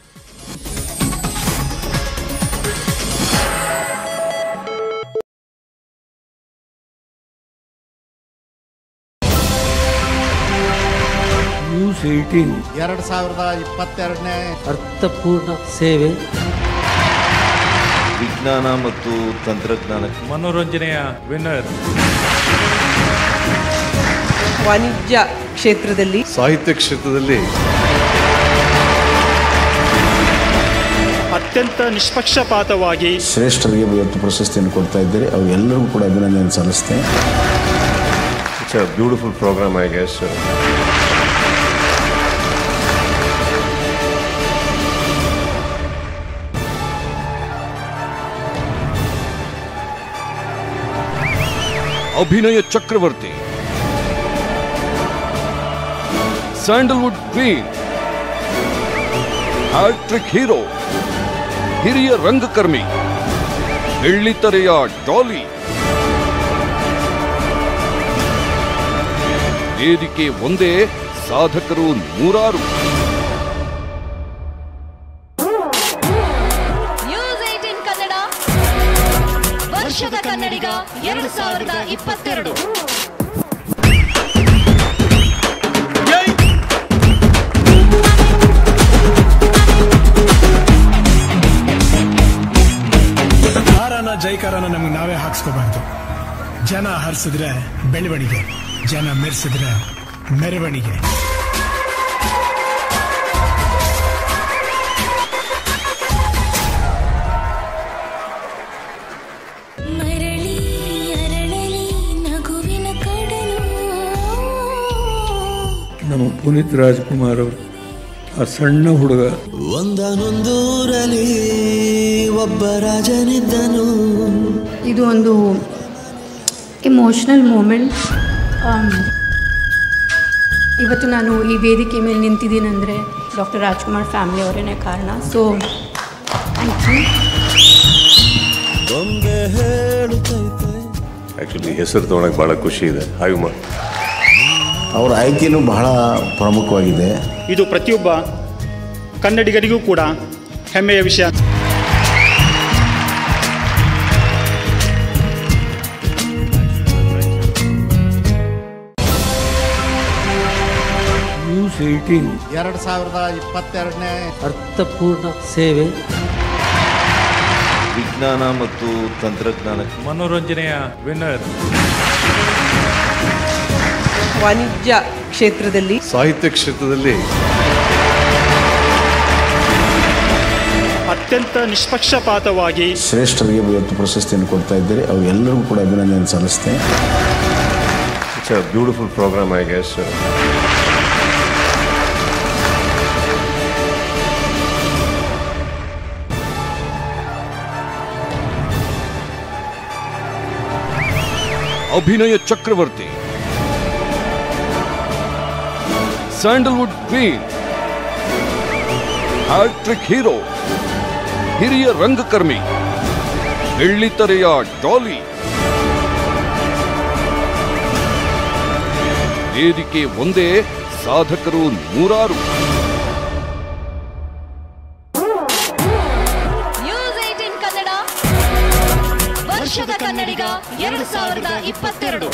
Speaker 6: ನ್ಯೂಸ್ ಏಯ್ಟೀನ್
Speaker 13: ಎರಡು ಸಾವಿರದ ಇಪ್ಪತ್ತೆರಡನೇ
Speaker 7: ಅರ್ಥಪೂರ್ಣ ಸೇವೆ
Speaker 5: ವಿಜ್ಞಾನ ಮತ್ತು ತಂತ್ರಜ್ಞಾನ
Speaker 6: ಮನೋರಂಜನೆಯ ವಿನ್ನರ್
Speaker 7: ವಾಣಿಜ್ಯ ಕ್ಷೇತ್ರದಲ್ಲಿ
Speaker 5: ಸಾಹಿತ್ಯ ಕ್ಷೇತ್ರದಲ್ಲಿ
Speaker 8: ಅತ್ಯಂತ ನಿಷ್ಪಕ್ಷಪಾತವಾಗಿ
Speaker 9: ಶ್ರೇಷ್ಠರಿಗೆ ಇವತ್ತು ಪ್ರಶಸ್ತಿಯನ್ನು ಕೊಡ್ತಾ ಇದ್ದಾರೆ ಅವರೆಲ್ಲರಿಗೂ ಕೂಡ ಅಭಿನಂದನೆ ಸಲ್ಲಿಸ್ತೇನೆ
Speaker 5: it's a beautiful programme I guess
Speaker 10: Abhinaya Chakravarthi Sandalwood queen hattrick hero ಹಿರಿಯ ರಂಗಕರ್ಮಿ ಬೆಳ್ಳಿತೆರೆಯ ಡಾಲಿ ವೇದಿಕೆ ಒಂದೇ ಸಾಧಕರು ನೂರಾರು
Speaker 14: ನ್ಯೂಸ್ ಏಟೀನ್ ಕನ್ನಡ ವರ್ಷದ ಕನ್ನಡಿಗ ಎರಡು ಸಾವಿರದ ಇಪ್ಪತ್ತೆರಡು
Speaker 8: ಹಾರನ ಜೈಕಾರನ ನಮಗೆ ನಾವೇ ಹಾಕ್ಸ್ಕೋಬಾರ್ದು ಜನ ಹರಿಸಿದ್ರೆ ಬೆಳವಣಿಗೆ ಜನ ಮೆರೆಸಿದ್ರೆ ಮೆರವಣಿಗೆ
Speaker 14: ಮರಳಿ ಅರಳಲಿ ನಗುವಿನ ಕಡಲು
Speaker 6: ನಮ್ಮ ಪುನೀತ್ ರಾಜ್ಕುಮಾರ್ ಅವರು ಆ ಸಣ್ಣ ಹುಡುಗ
Speaker 15: ಒಂದನೊಂದೂರಲ್ಲಿ ಒಬ್ಬ ರಾಜನಿದ್ದನು
Speaker 11: ಇದು ಒಂದು ಇಮೋಷ್ನಲ್ ಮೂಮೆಂಟ್ ಇವತ್ತು ನಾನು ಈ ವೇದಿಕೆ ಮೇಲೆ ನಿಂತಿದ್ದೀನಂದರೆ ಡಾಕ್ಟರ್ ರಾಜ್ಕುಮಾರ್ ಫ್ಯಾಮಿಲಿ ಅವರೇ ಕಾರಣ ಸೊ ಥ್ಯಾಂಕ್ ಯು
Speaker 15: ಬೊಂಬೆ ಹೇಳುತ್ತೈತೆ
Speaker 5: ಆ್ಯಕ್ಚುಲಿ ಹೆಸರು ತೊಗೊಳಕ್ಕೆ ಭಾಳ ಖುಷಿ ಇದೆ ಹಾಯ್ ಮಾ
Speaker 9: ಅವರ ಆಯ್ಕೆಯೂ ಬಹಳ ಪ್ರಮುಖವಾಗಿದೆ
Speaker 8: ಇದು ಪ್ರತಿಯೊಬ್ಬ ಕನ್ನಡಿಗರಿಗೂ ಕೂಡ ಹೆಮ್ಮೆಯ ವಿಷಯ
Speaker 6: ನ್ಯೂಸ್ ಏಯ್ಟೀನ್
Speaker 13: ಎರಡು ಸಾವಿರದ ಇಪ್ಪತ್ತೆರಡನೇ
Speaker 7: ಅರ್ಥಪೂರ್ಣ ಸೇವೆ
Speaker 5: ವಿಜ್ಞಾನ ಮತ್ತು ತಂತ್ರಜ್ಞಾನ
Speaker 6: ಮನೋರಂಜನೆಯ ವಿನ್ನರ್
Speaker 7: ವಾಣಿಜ್ಯ ಕ್ಷೇತ್ರದಲ್ಲಿ
Speaker 5: ಸಾಹಿತ್ಯ ಕ್ಷೇತ್ರದಲ್ಲಿ
Speaker 8: ಅತ್ಯಂತ ನಿಷ್ಪಕ್ಷಪಾತವಾಗಿ
Speaker 9: ಶ್ರೇಷ್ಠರಿಗೆ ಇವತ್ತು ಪ್ರಶಸ್ತಿಯನ್ನು ಕೊಡ್ತಾ ಇದ್ದಾರೆ ಅವರೆಲ್ಲರಿಗೂ ಕೂಡ ಅಭಿನಂದನೆ ಸಲ್ಲಿಸ್ತೇನೆ
Speaker 5: it's a beautiful programme I guess
Speaker 10: Abhinaya Chakravarthi Sandalwood queen hattrick hero ಹಿರಿಯ ರಂಗಕರ್ಮಿ ಬೆಳ್ಳಿತೆರೆಯ ಡಾಲಿ ವೇದಿಕೆ ಒಂದೇ ಸಾಧಕರು ನೂರಾರು
Speaker 14: ನ್ಯೂಸ್ ಏಟೀನ್ ಕನ್ನಡ ವರ್ಷದ ಕನ್ನಡಿಗ ಎರಡು ಸಾವಿರದ ಇಪ್ಪತ್ತೆರಡು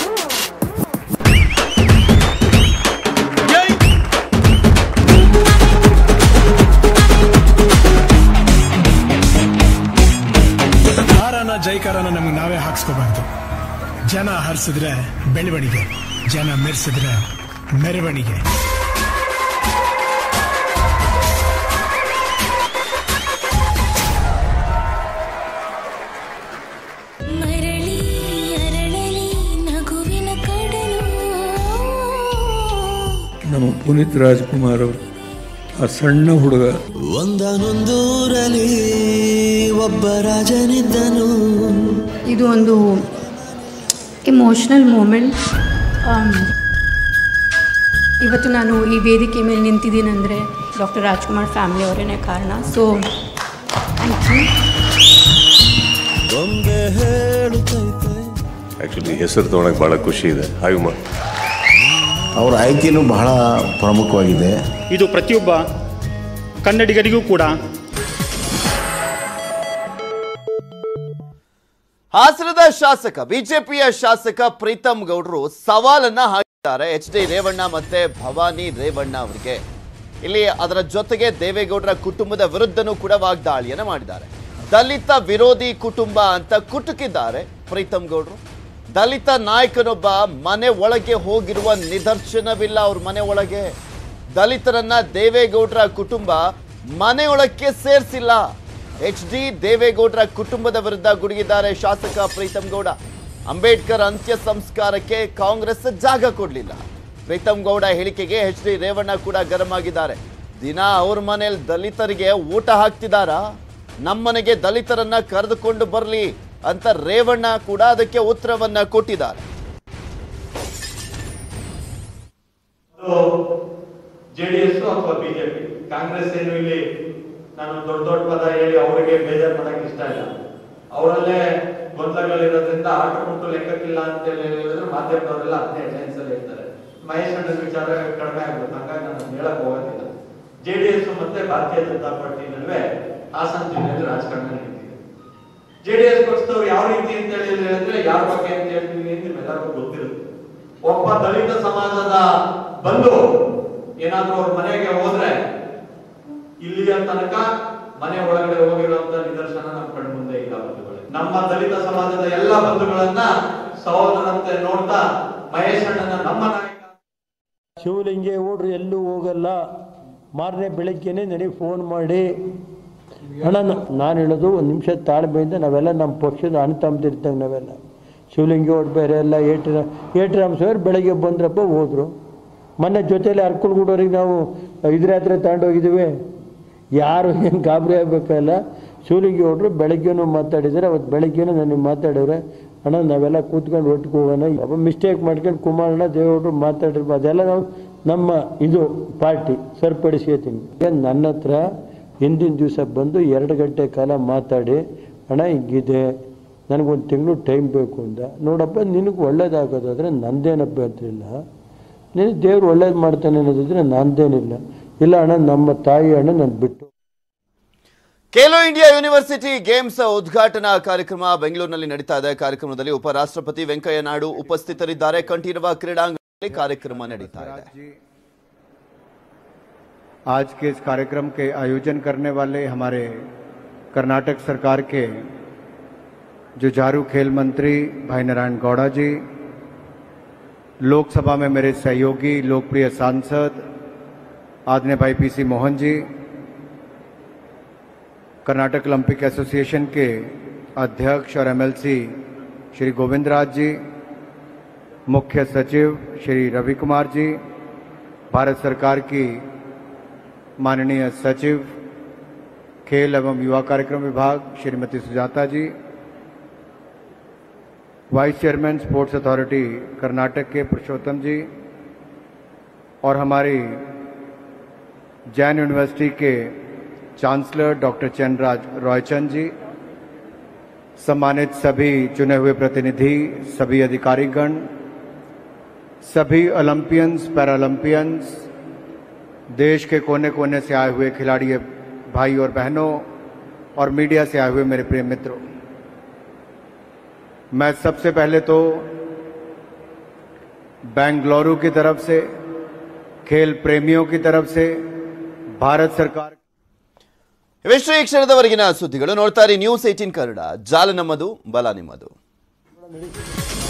Speaker 8: ಹಾರನ ಜೈಕಾರನ ನಮಗೆ ನಾವೇ ಹಾಕ್ಸ್ಕೋಬಾರ್ದು ಜನ ಹರಿಸಿದ್ರೆ ಬೆಳವಣಿಗೆ ಜನ ಮೆರೆಸಿದ್ರೆ ಮೆರವಣಿಗೆ
Speaker 14: ಮರಳಿ ಅರಳಲಿ ನಗುವಿನ ಕಡಲು
Speaker 6: ನಮ್ಮ ಪುನೀತ್ ರಾಜ್ಕುಮಾರ್ ಅವರು ಆ ಸಣ್ಣ ಹುಡುಗ
Speaker 15: ಒಂದನೊಂದೂರಲ್ಲಿ ಒಬ್ಬ ರಾಜನಿದ್ದನು
Speaker 11: ಇದು ಒಂದು ಇಮೋಷ್ನಲ್ ಮೂಮೆಂಟ್ ಇವತ್ತು ನಾನು ಈ ವೇದಿಕೆ ಮೇಲೆ ನಿಂತಿದ್ದೀನಂದರೆ ಡಾಕ್ಟರ್ ರಾಜ್ಕುಮಾರ್ ಫ್ಯಾಮಿಲಿ ಅವರೇ ಕಾರಣ ಸೊ ಥ್ಯಾಂಕ್ ಯು
Speaker 15: ಬೊಂಬೆ ಹೇಳುತ್ತೈತೆ
Speaker 5: ಆ್ಯಕ್ಚುಲಿ ಹೆಸರು ತೊಗೊಳಕ್ಕೆ ಭಾಳ ಖುಷಿ ಇದೆ ಹಾಗೆ ಮಾ
Speaker 9: ಅವರ ಆಯ್ಕೆನೂ ಬಹಳ ಪ್ರಮುಖವಾಗಿದೆ
Speaker 8: ಇದು ಪ್ರತಿಯೊಬ್ಬ ಕನ್ನಡಿಗರಿಗೂ ಕೂಡ
Speaker 1: ಹಾಸನದ ಶಾಸಕ ಬಿಜೆಪಿಯ ಶಾಸಕ ಪ್ರೀತಮ್ ಗೌಡ್ರು ಸವಾಲನ್ನ ಹಾಕಿದ್ದಾರೆ ಎಚ್ ಡಿ ರೇವಣ್ಣ ಮತ್ತೆ ಭವಾನಿ ರೇವಣ್ಣ ಅವರಿಗೆ ಇಲ್ಲಿ ಅದರ ಜೊತೆಗೆ ದೇವೇಗೌಡರ ಕುಟುಂಬದ ವಿರುದ್ಧನೂ ಕೂಡ ವಾಗ್ದಾಳಿಯನ್ನ ಮಾಡಿದ್ದಾರೆ ದಲಿತ ವಿರೋಧಿ ಕುಟುಂಬ ಅಂತ ಕುಟುಕಿದ್ದಾರೆ ಪ್ರೀತಮ್ ಗೌಡ್ರು ದಲಿತ ನಾಯಕನೊಬ್ಬ ಮನೆ ಒಳಗೆ ಹೋಗಿರುವ ನಿದರ್ಶನವಿಲ್ಲ ಅವ್ರ ಮನೆ ಒಳಗೆ ದಲಿತರನ್ನ ದೇವೇಗೌಡರ ಕುಟುಂಬ ಮನೆಯೊಳಕ್ಕೆ ಸೇರಿಸಿಲ್ಲ ಎಚ್ ಡಿ ದೇವೇಗೌಡರ ಕುಟುಂಬದ ವಿರುದ್ಧ ಗುಡುಗಿದ್ದಾರೆ ಶಾಸಕ ಪ್ರೀತಮ್ ಗೌಡ ಅಂಬೇಡ್ಕರ್ ಅಂತ್ಯ ಸಂಸ್ಕಾರಕ್ಕೆ ಕಾಂಗ್ರೆಸ್ ಜಾಗ ಕೊಡಲಿಲ್ಲ ಪ್ರೀತಮ್ ಗೌಡ ಹೇಳಿಕೆಗೆ ಎಚ್ ಡಿ ರೇವಣ್ಣ ಕೂಡ ಗರಂ ಆಗಿದ್ದಾರೆ ದಿನ ಅವ್ರ ಮನೇಲಿ ದಲಿತರಿಗೆ ಊಟ ಹಾಕ್ತಿದಾರಾ ನಮ್ಮನೆಗೆ ದಲಿತರನ್ನ ಕರೆದುಕೊಂಡು ಬರಲಿ ಅಂತ ರೇವಣ್ಣ ಕೂಡ ಅದಕ್ಕೆ ಉತ್ತರವನ್ನ ಕೊಟ್ಟಿದ್ದಾರೆ
Speaker 16: ಜೆ ಡಿ ಎಸ್ ಅಥವಾ ಬಿಜೆಪಿ ಕಾಂಗ್ರೆಸ್ ಏನು ಇಲ್ಲಿ ನಾನು ದೊಡ್ಡ ದೊಡ್ಡ ಪದ ಹೇಳಿ ಅವರಿಗೆ ಬೇಜಾರು ಮಾಡಕ್ ಇಷ್ಟ ಇಲ್ಲ ಅವರಲ್ಲೇ ಗೊಂದಲಗಳಿರೋದ್ರಿಂದ ಆಟ ಮುಟ್ಟು ಲೆಕ್ಕಕ್ಕಿಲ್ಲ ಅಂತ ಹೇಳಿ ಹೇಳಿದ್ರೆ ಮಾಧ್ಯಮದವರೆಲ್ಲ ಹದಿನೈದು ಹೆಡ್ಲೈನ್ಸ್ ಅಲ್ಲಿ ಹೇಳ್ತಾರೆ ಮಹೇಶ್ ಅಣ್ಣನ ವಿಚಾರ ಕಡಿಮೆ ಆಗ್ಬೇಕು ಹಂಗಾಗಿ ನಾನು ಅದ್ನ ಹೇಳಕ್ ಹೋಗೋದಿಲ್ಲ ಜೆ ಡಿ ಎಸ್ ಮತ್ತೆ ಭಾರತೀಯ ಜನತಾ ಪಾರ್ಟಿ ನಡುವೆ ಹಾಸನ ಜಿಲ್ಲೆಯಲ್ಲಿ ರಾಜಕಾರಣ ನಡೀತಿದೆ ಜೆ ಡಿ ಎಸ್ ಪಕ್ಷದವ್ರು ಯಾವ ರೀತಿ ಅಂತ ಹೇಳಿ ಹೇಳಿದ್ರೆ ಯಾರ ಬಗ್ಗೆ ಅಂತ ಹೇಳ್ತೀವಿ ಅಂತ ನಿಮ್ಮೆಲ್ಲರಿಗೂ ಗೊತ್ತಿರುತ್ತೆ ಒಬ್ಬ ದಲಿತ ಸಮಾಜದ ಬಂಧು ಏನಾದ್ರೂ ಅವ್ರ ಮನೆಗೆ ಹೋದ್ರೆ ಇಲ್ಲಿಯ ತನಕ ಮನೆ ಒಳಗಡೆ ಹೋಗಿರುವಂತ ನಿದರ್ಶನ ನಮ್ಮ ಕಣ್ಣು ಮುಂದೆ ಇಲ್ಲ ಬಂಧುಗಳೇ ನಮ್ಮ ದಲಿತ ಸಮಾಜದ ಎಲ್ಲ ಬಂಧುಗಳನ್ನ ಸಹೋದರಂತೆ ನೋಡ್ತಾ ಮಹೇಶ್ ಅಣ್ಣನ ನಮ್ಮ ನಾಯಕ
Speaker 17: ಶಿವಲಿಂಗೇಗೌಡರು ಎಲ್ಲೂ ಹೋಗಲ್ಲ ಮಾರನೇ ಬೆಳಗ್ಗೆನೆ ನನಗೆ ಫೋನ್ ಮಾಡಿ ಅಣ್ಣ ನಾನು ಹೇಳೋದು ಒಂದು ನಿಮಿಷ ತಾಳ್ಮೆಯಿಂದ ನಾವೆಲ್ಲ ನಮ್ಮ ಪಕ್ಷದ ಅಣ್ಣ ತಮ್ಮದಿರ್ತಾವೆ ನಾವೆಲ್ಲ ಶಿವಲಿಂಗೇಗೌಡ ಬೇರೆ ಎಲ್ಲ ಏಟ್ರ ಏಟ್ರಾಮ್ ಸರ್ ಬೆಳಗ್ಗೆ ಬಂದ್ರಪ್ಪ ಹೋದ್ರು ಮೊನ್ನೆ ಜೊತೆಲಿ ಅರ್ಕಲ್ಗೂಡೋರಿಗೆ ನಾವು ಇದ್ರ ಹತ್ರ ತಗೊಂಡೋಗಿದ್ದೀವಿ ಯಾರು ಏನು ಗಾಬರಿ ಆಗಬೇಕಲ್ಲ ಶಿವಲಿಂಗೇಗೌಡರು ಬೆಳಗ್ಗೆನೂ ಮಾತಾಡಿದ್ದಾರೆ ಅವತ್ತು ಬೆಳಗ್ಗೆನೂ ನನಗೆ ಮಾತಾಡಿದ್ರೆ ಅಣ್ಣ ನಾವೆಲ್ಲ ಕೂತ್ಕೊಂಡು ಒಟ್ಟಿಗೆ ಹೋಗೋಣ ಅಪ್ಪ ಮಿಸ್ಟೇಕ್ ಮಾಡ್ಕೊಂಡು ಕುಮಾರಣ್ಣ ದೇವೇಗೌಡರು ಮಾತಾಡಿರ್ಬೋದು ಅದೆಲ್ಲ ನಾವು ನಮ್ಮ ಇದು ಪಾರ್ಟಿ ಸರಿಪಡಿಸ್ಕೊತೀನಿ ಏನ್ ನನ್ನ ಹತ್ರ ಹಿಂದಿನ ದಿವಸ ಬಂದು ಎರಡು ಗಂಟೆ ಕಾಲ ಮಾತಾಡಿ ಅಣ್ಣ ಹಿಂಗಿದೆ ನನಗೊಂದು ತಿಂಗಳು ಟೈಮ್ ಬೇಕು ಅಂದ ನೋಡಪ್ಪ ನಿನಗೆ ಒಳ್ಳೇದಾಗೋದಾದ್ರೆ ನಂದೇನು ಅಭ್ಯಂತರ ಇಲ್ಲ ನಿನಗೆ ದೇವ್ರು ಒಳ್ಳೇದು ಮಾಡ್ತಾನೆ ಅನ್ನೋದಿದ್ರೆ ನಂದೇನಿಲ್ಲ ಇಲ್ಲ ಅಣ್ಣ ನಮ್ಮ ತಾಯಿ ಅಣ್ಣ ನಾನು ಬಿಟ್ಟು
Speaker 1: ಖೇಲೋ ಇಂಡಿಯಾ ಯೂನಿವರ್ಸಿಟಿ ಗೇಮ್ಸ್ ಉದ್ಘಾಟನಾ ಕಾರ್ಯಕ್ರಮ ಬೆಂಗಳೂರಿನಲ್ಲಿ ನಡೀತಾ ಇದೆ ಕಾರ್ಯಕ್ರಮದಲ್ಲಿ ಉಪರಾಷ್ಟ್ರಪತಿ ವೆಂಕಯ್ಯ ನಾಯ್ಡು ಉಪಸ್ಥಿತರಿದ್ದಾರೆ ಕಂಠೀರವ ಕ್ರೀಡಾಂಗಣದಲ್ಲಿ ಕಾರ್ಯಕ್ರಮ ನಡೀತಾ ಇದೆ
Speaker 13: आज के इस कार्यक्रम के आयोजन करने वाले हमारे कर्नाटक सरकार के जुझारू खेल मंत्री भाई नारायण गौड़ा जी लोकसभा में मेरे सहयोगी लोकप्रिय सांसद आदरणीय भाई PC Mohan ji Karnataka Olympic association के अध्यक्ष और एमएलसी श्री गोविंद राज जी मुख्य सचिव श्री रवि कुमार जी भारत सरकार की माननीय सचिव खेल एवं युवा कार्यक्रम विभाग Shrimati Sujata ji vice chairman sports authority Karnataka के पुरुषोत्तम जी और हमारी जैन यूनिवर्सिटी के चांसलर डॉक्टर चंद्रराज रॉयचंद जी सम्मानित सभी चुने हुए प्रतिनिधि सभी अधिकारीगण सभी ओलंपियंस पैरालंपियंस देश के कोने कोने से आए हुए खिलाड़ी भाई और बहनों और मीडिया से आए हुए मेरे प्रिय मित्रों मैं सबसे पहले तो बेंगलुरु की तरफ से खेल प्रेमियों की तरफ से भारत सरकार
Speaker 1: ಇವೆಷ್ಟು ಈ ಕ್ಷಣದವರೆಗಿನ ಸುದ್ದಿಗಳು ನೋಡ್ತಾ ಇರಿ ನ್ಯೂಸ್ ಏಟೀನ್ ಕನ್ನಡ ಜಾಲ ನಮ್ಮದು ಬಲ ನಿಮ್ಮದು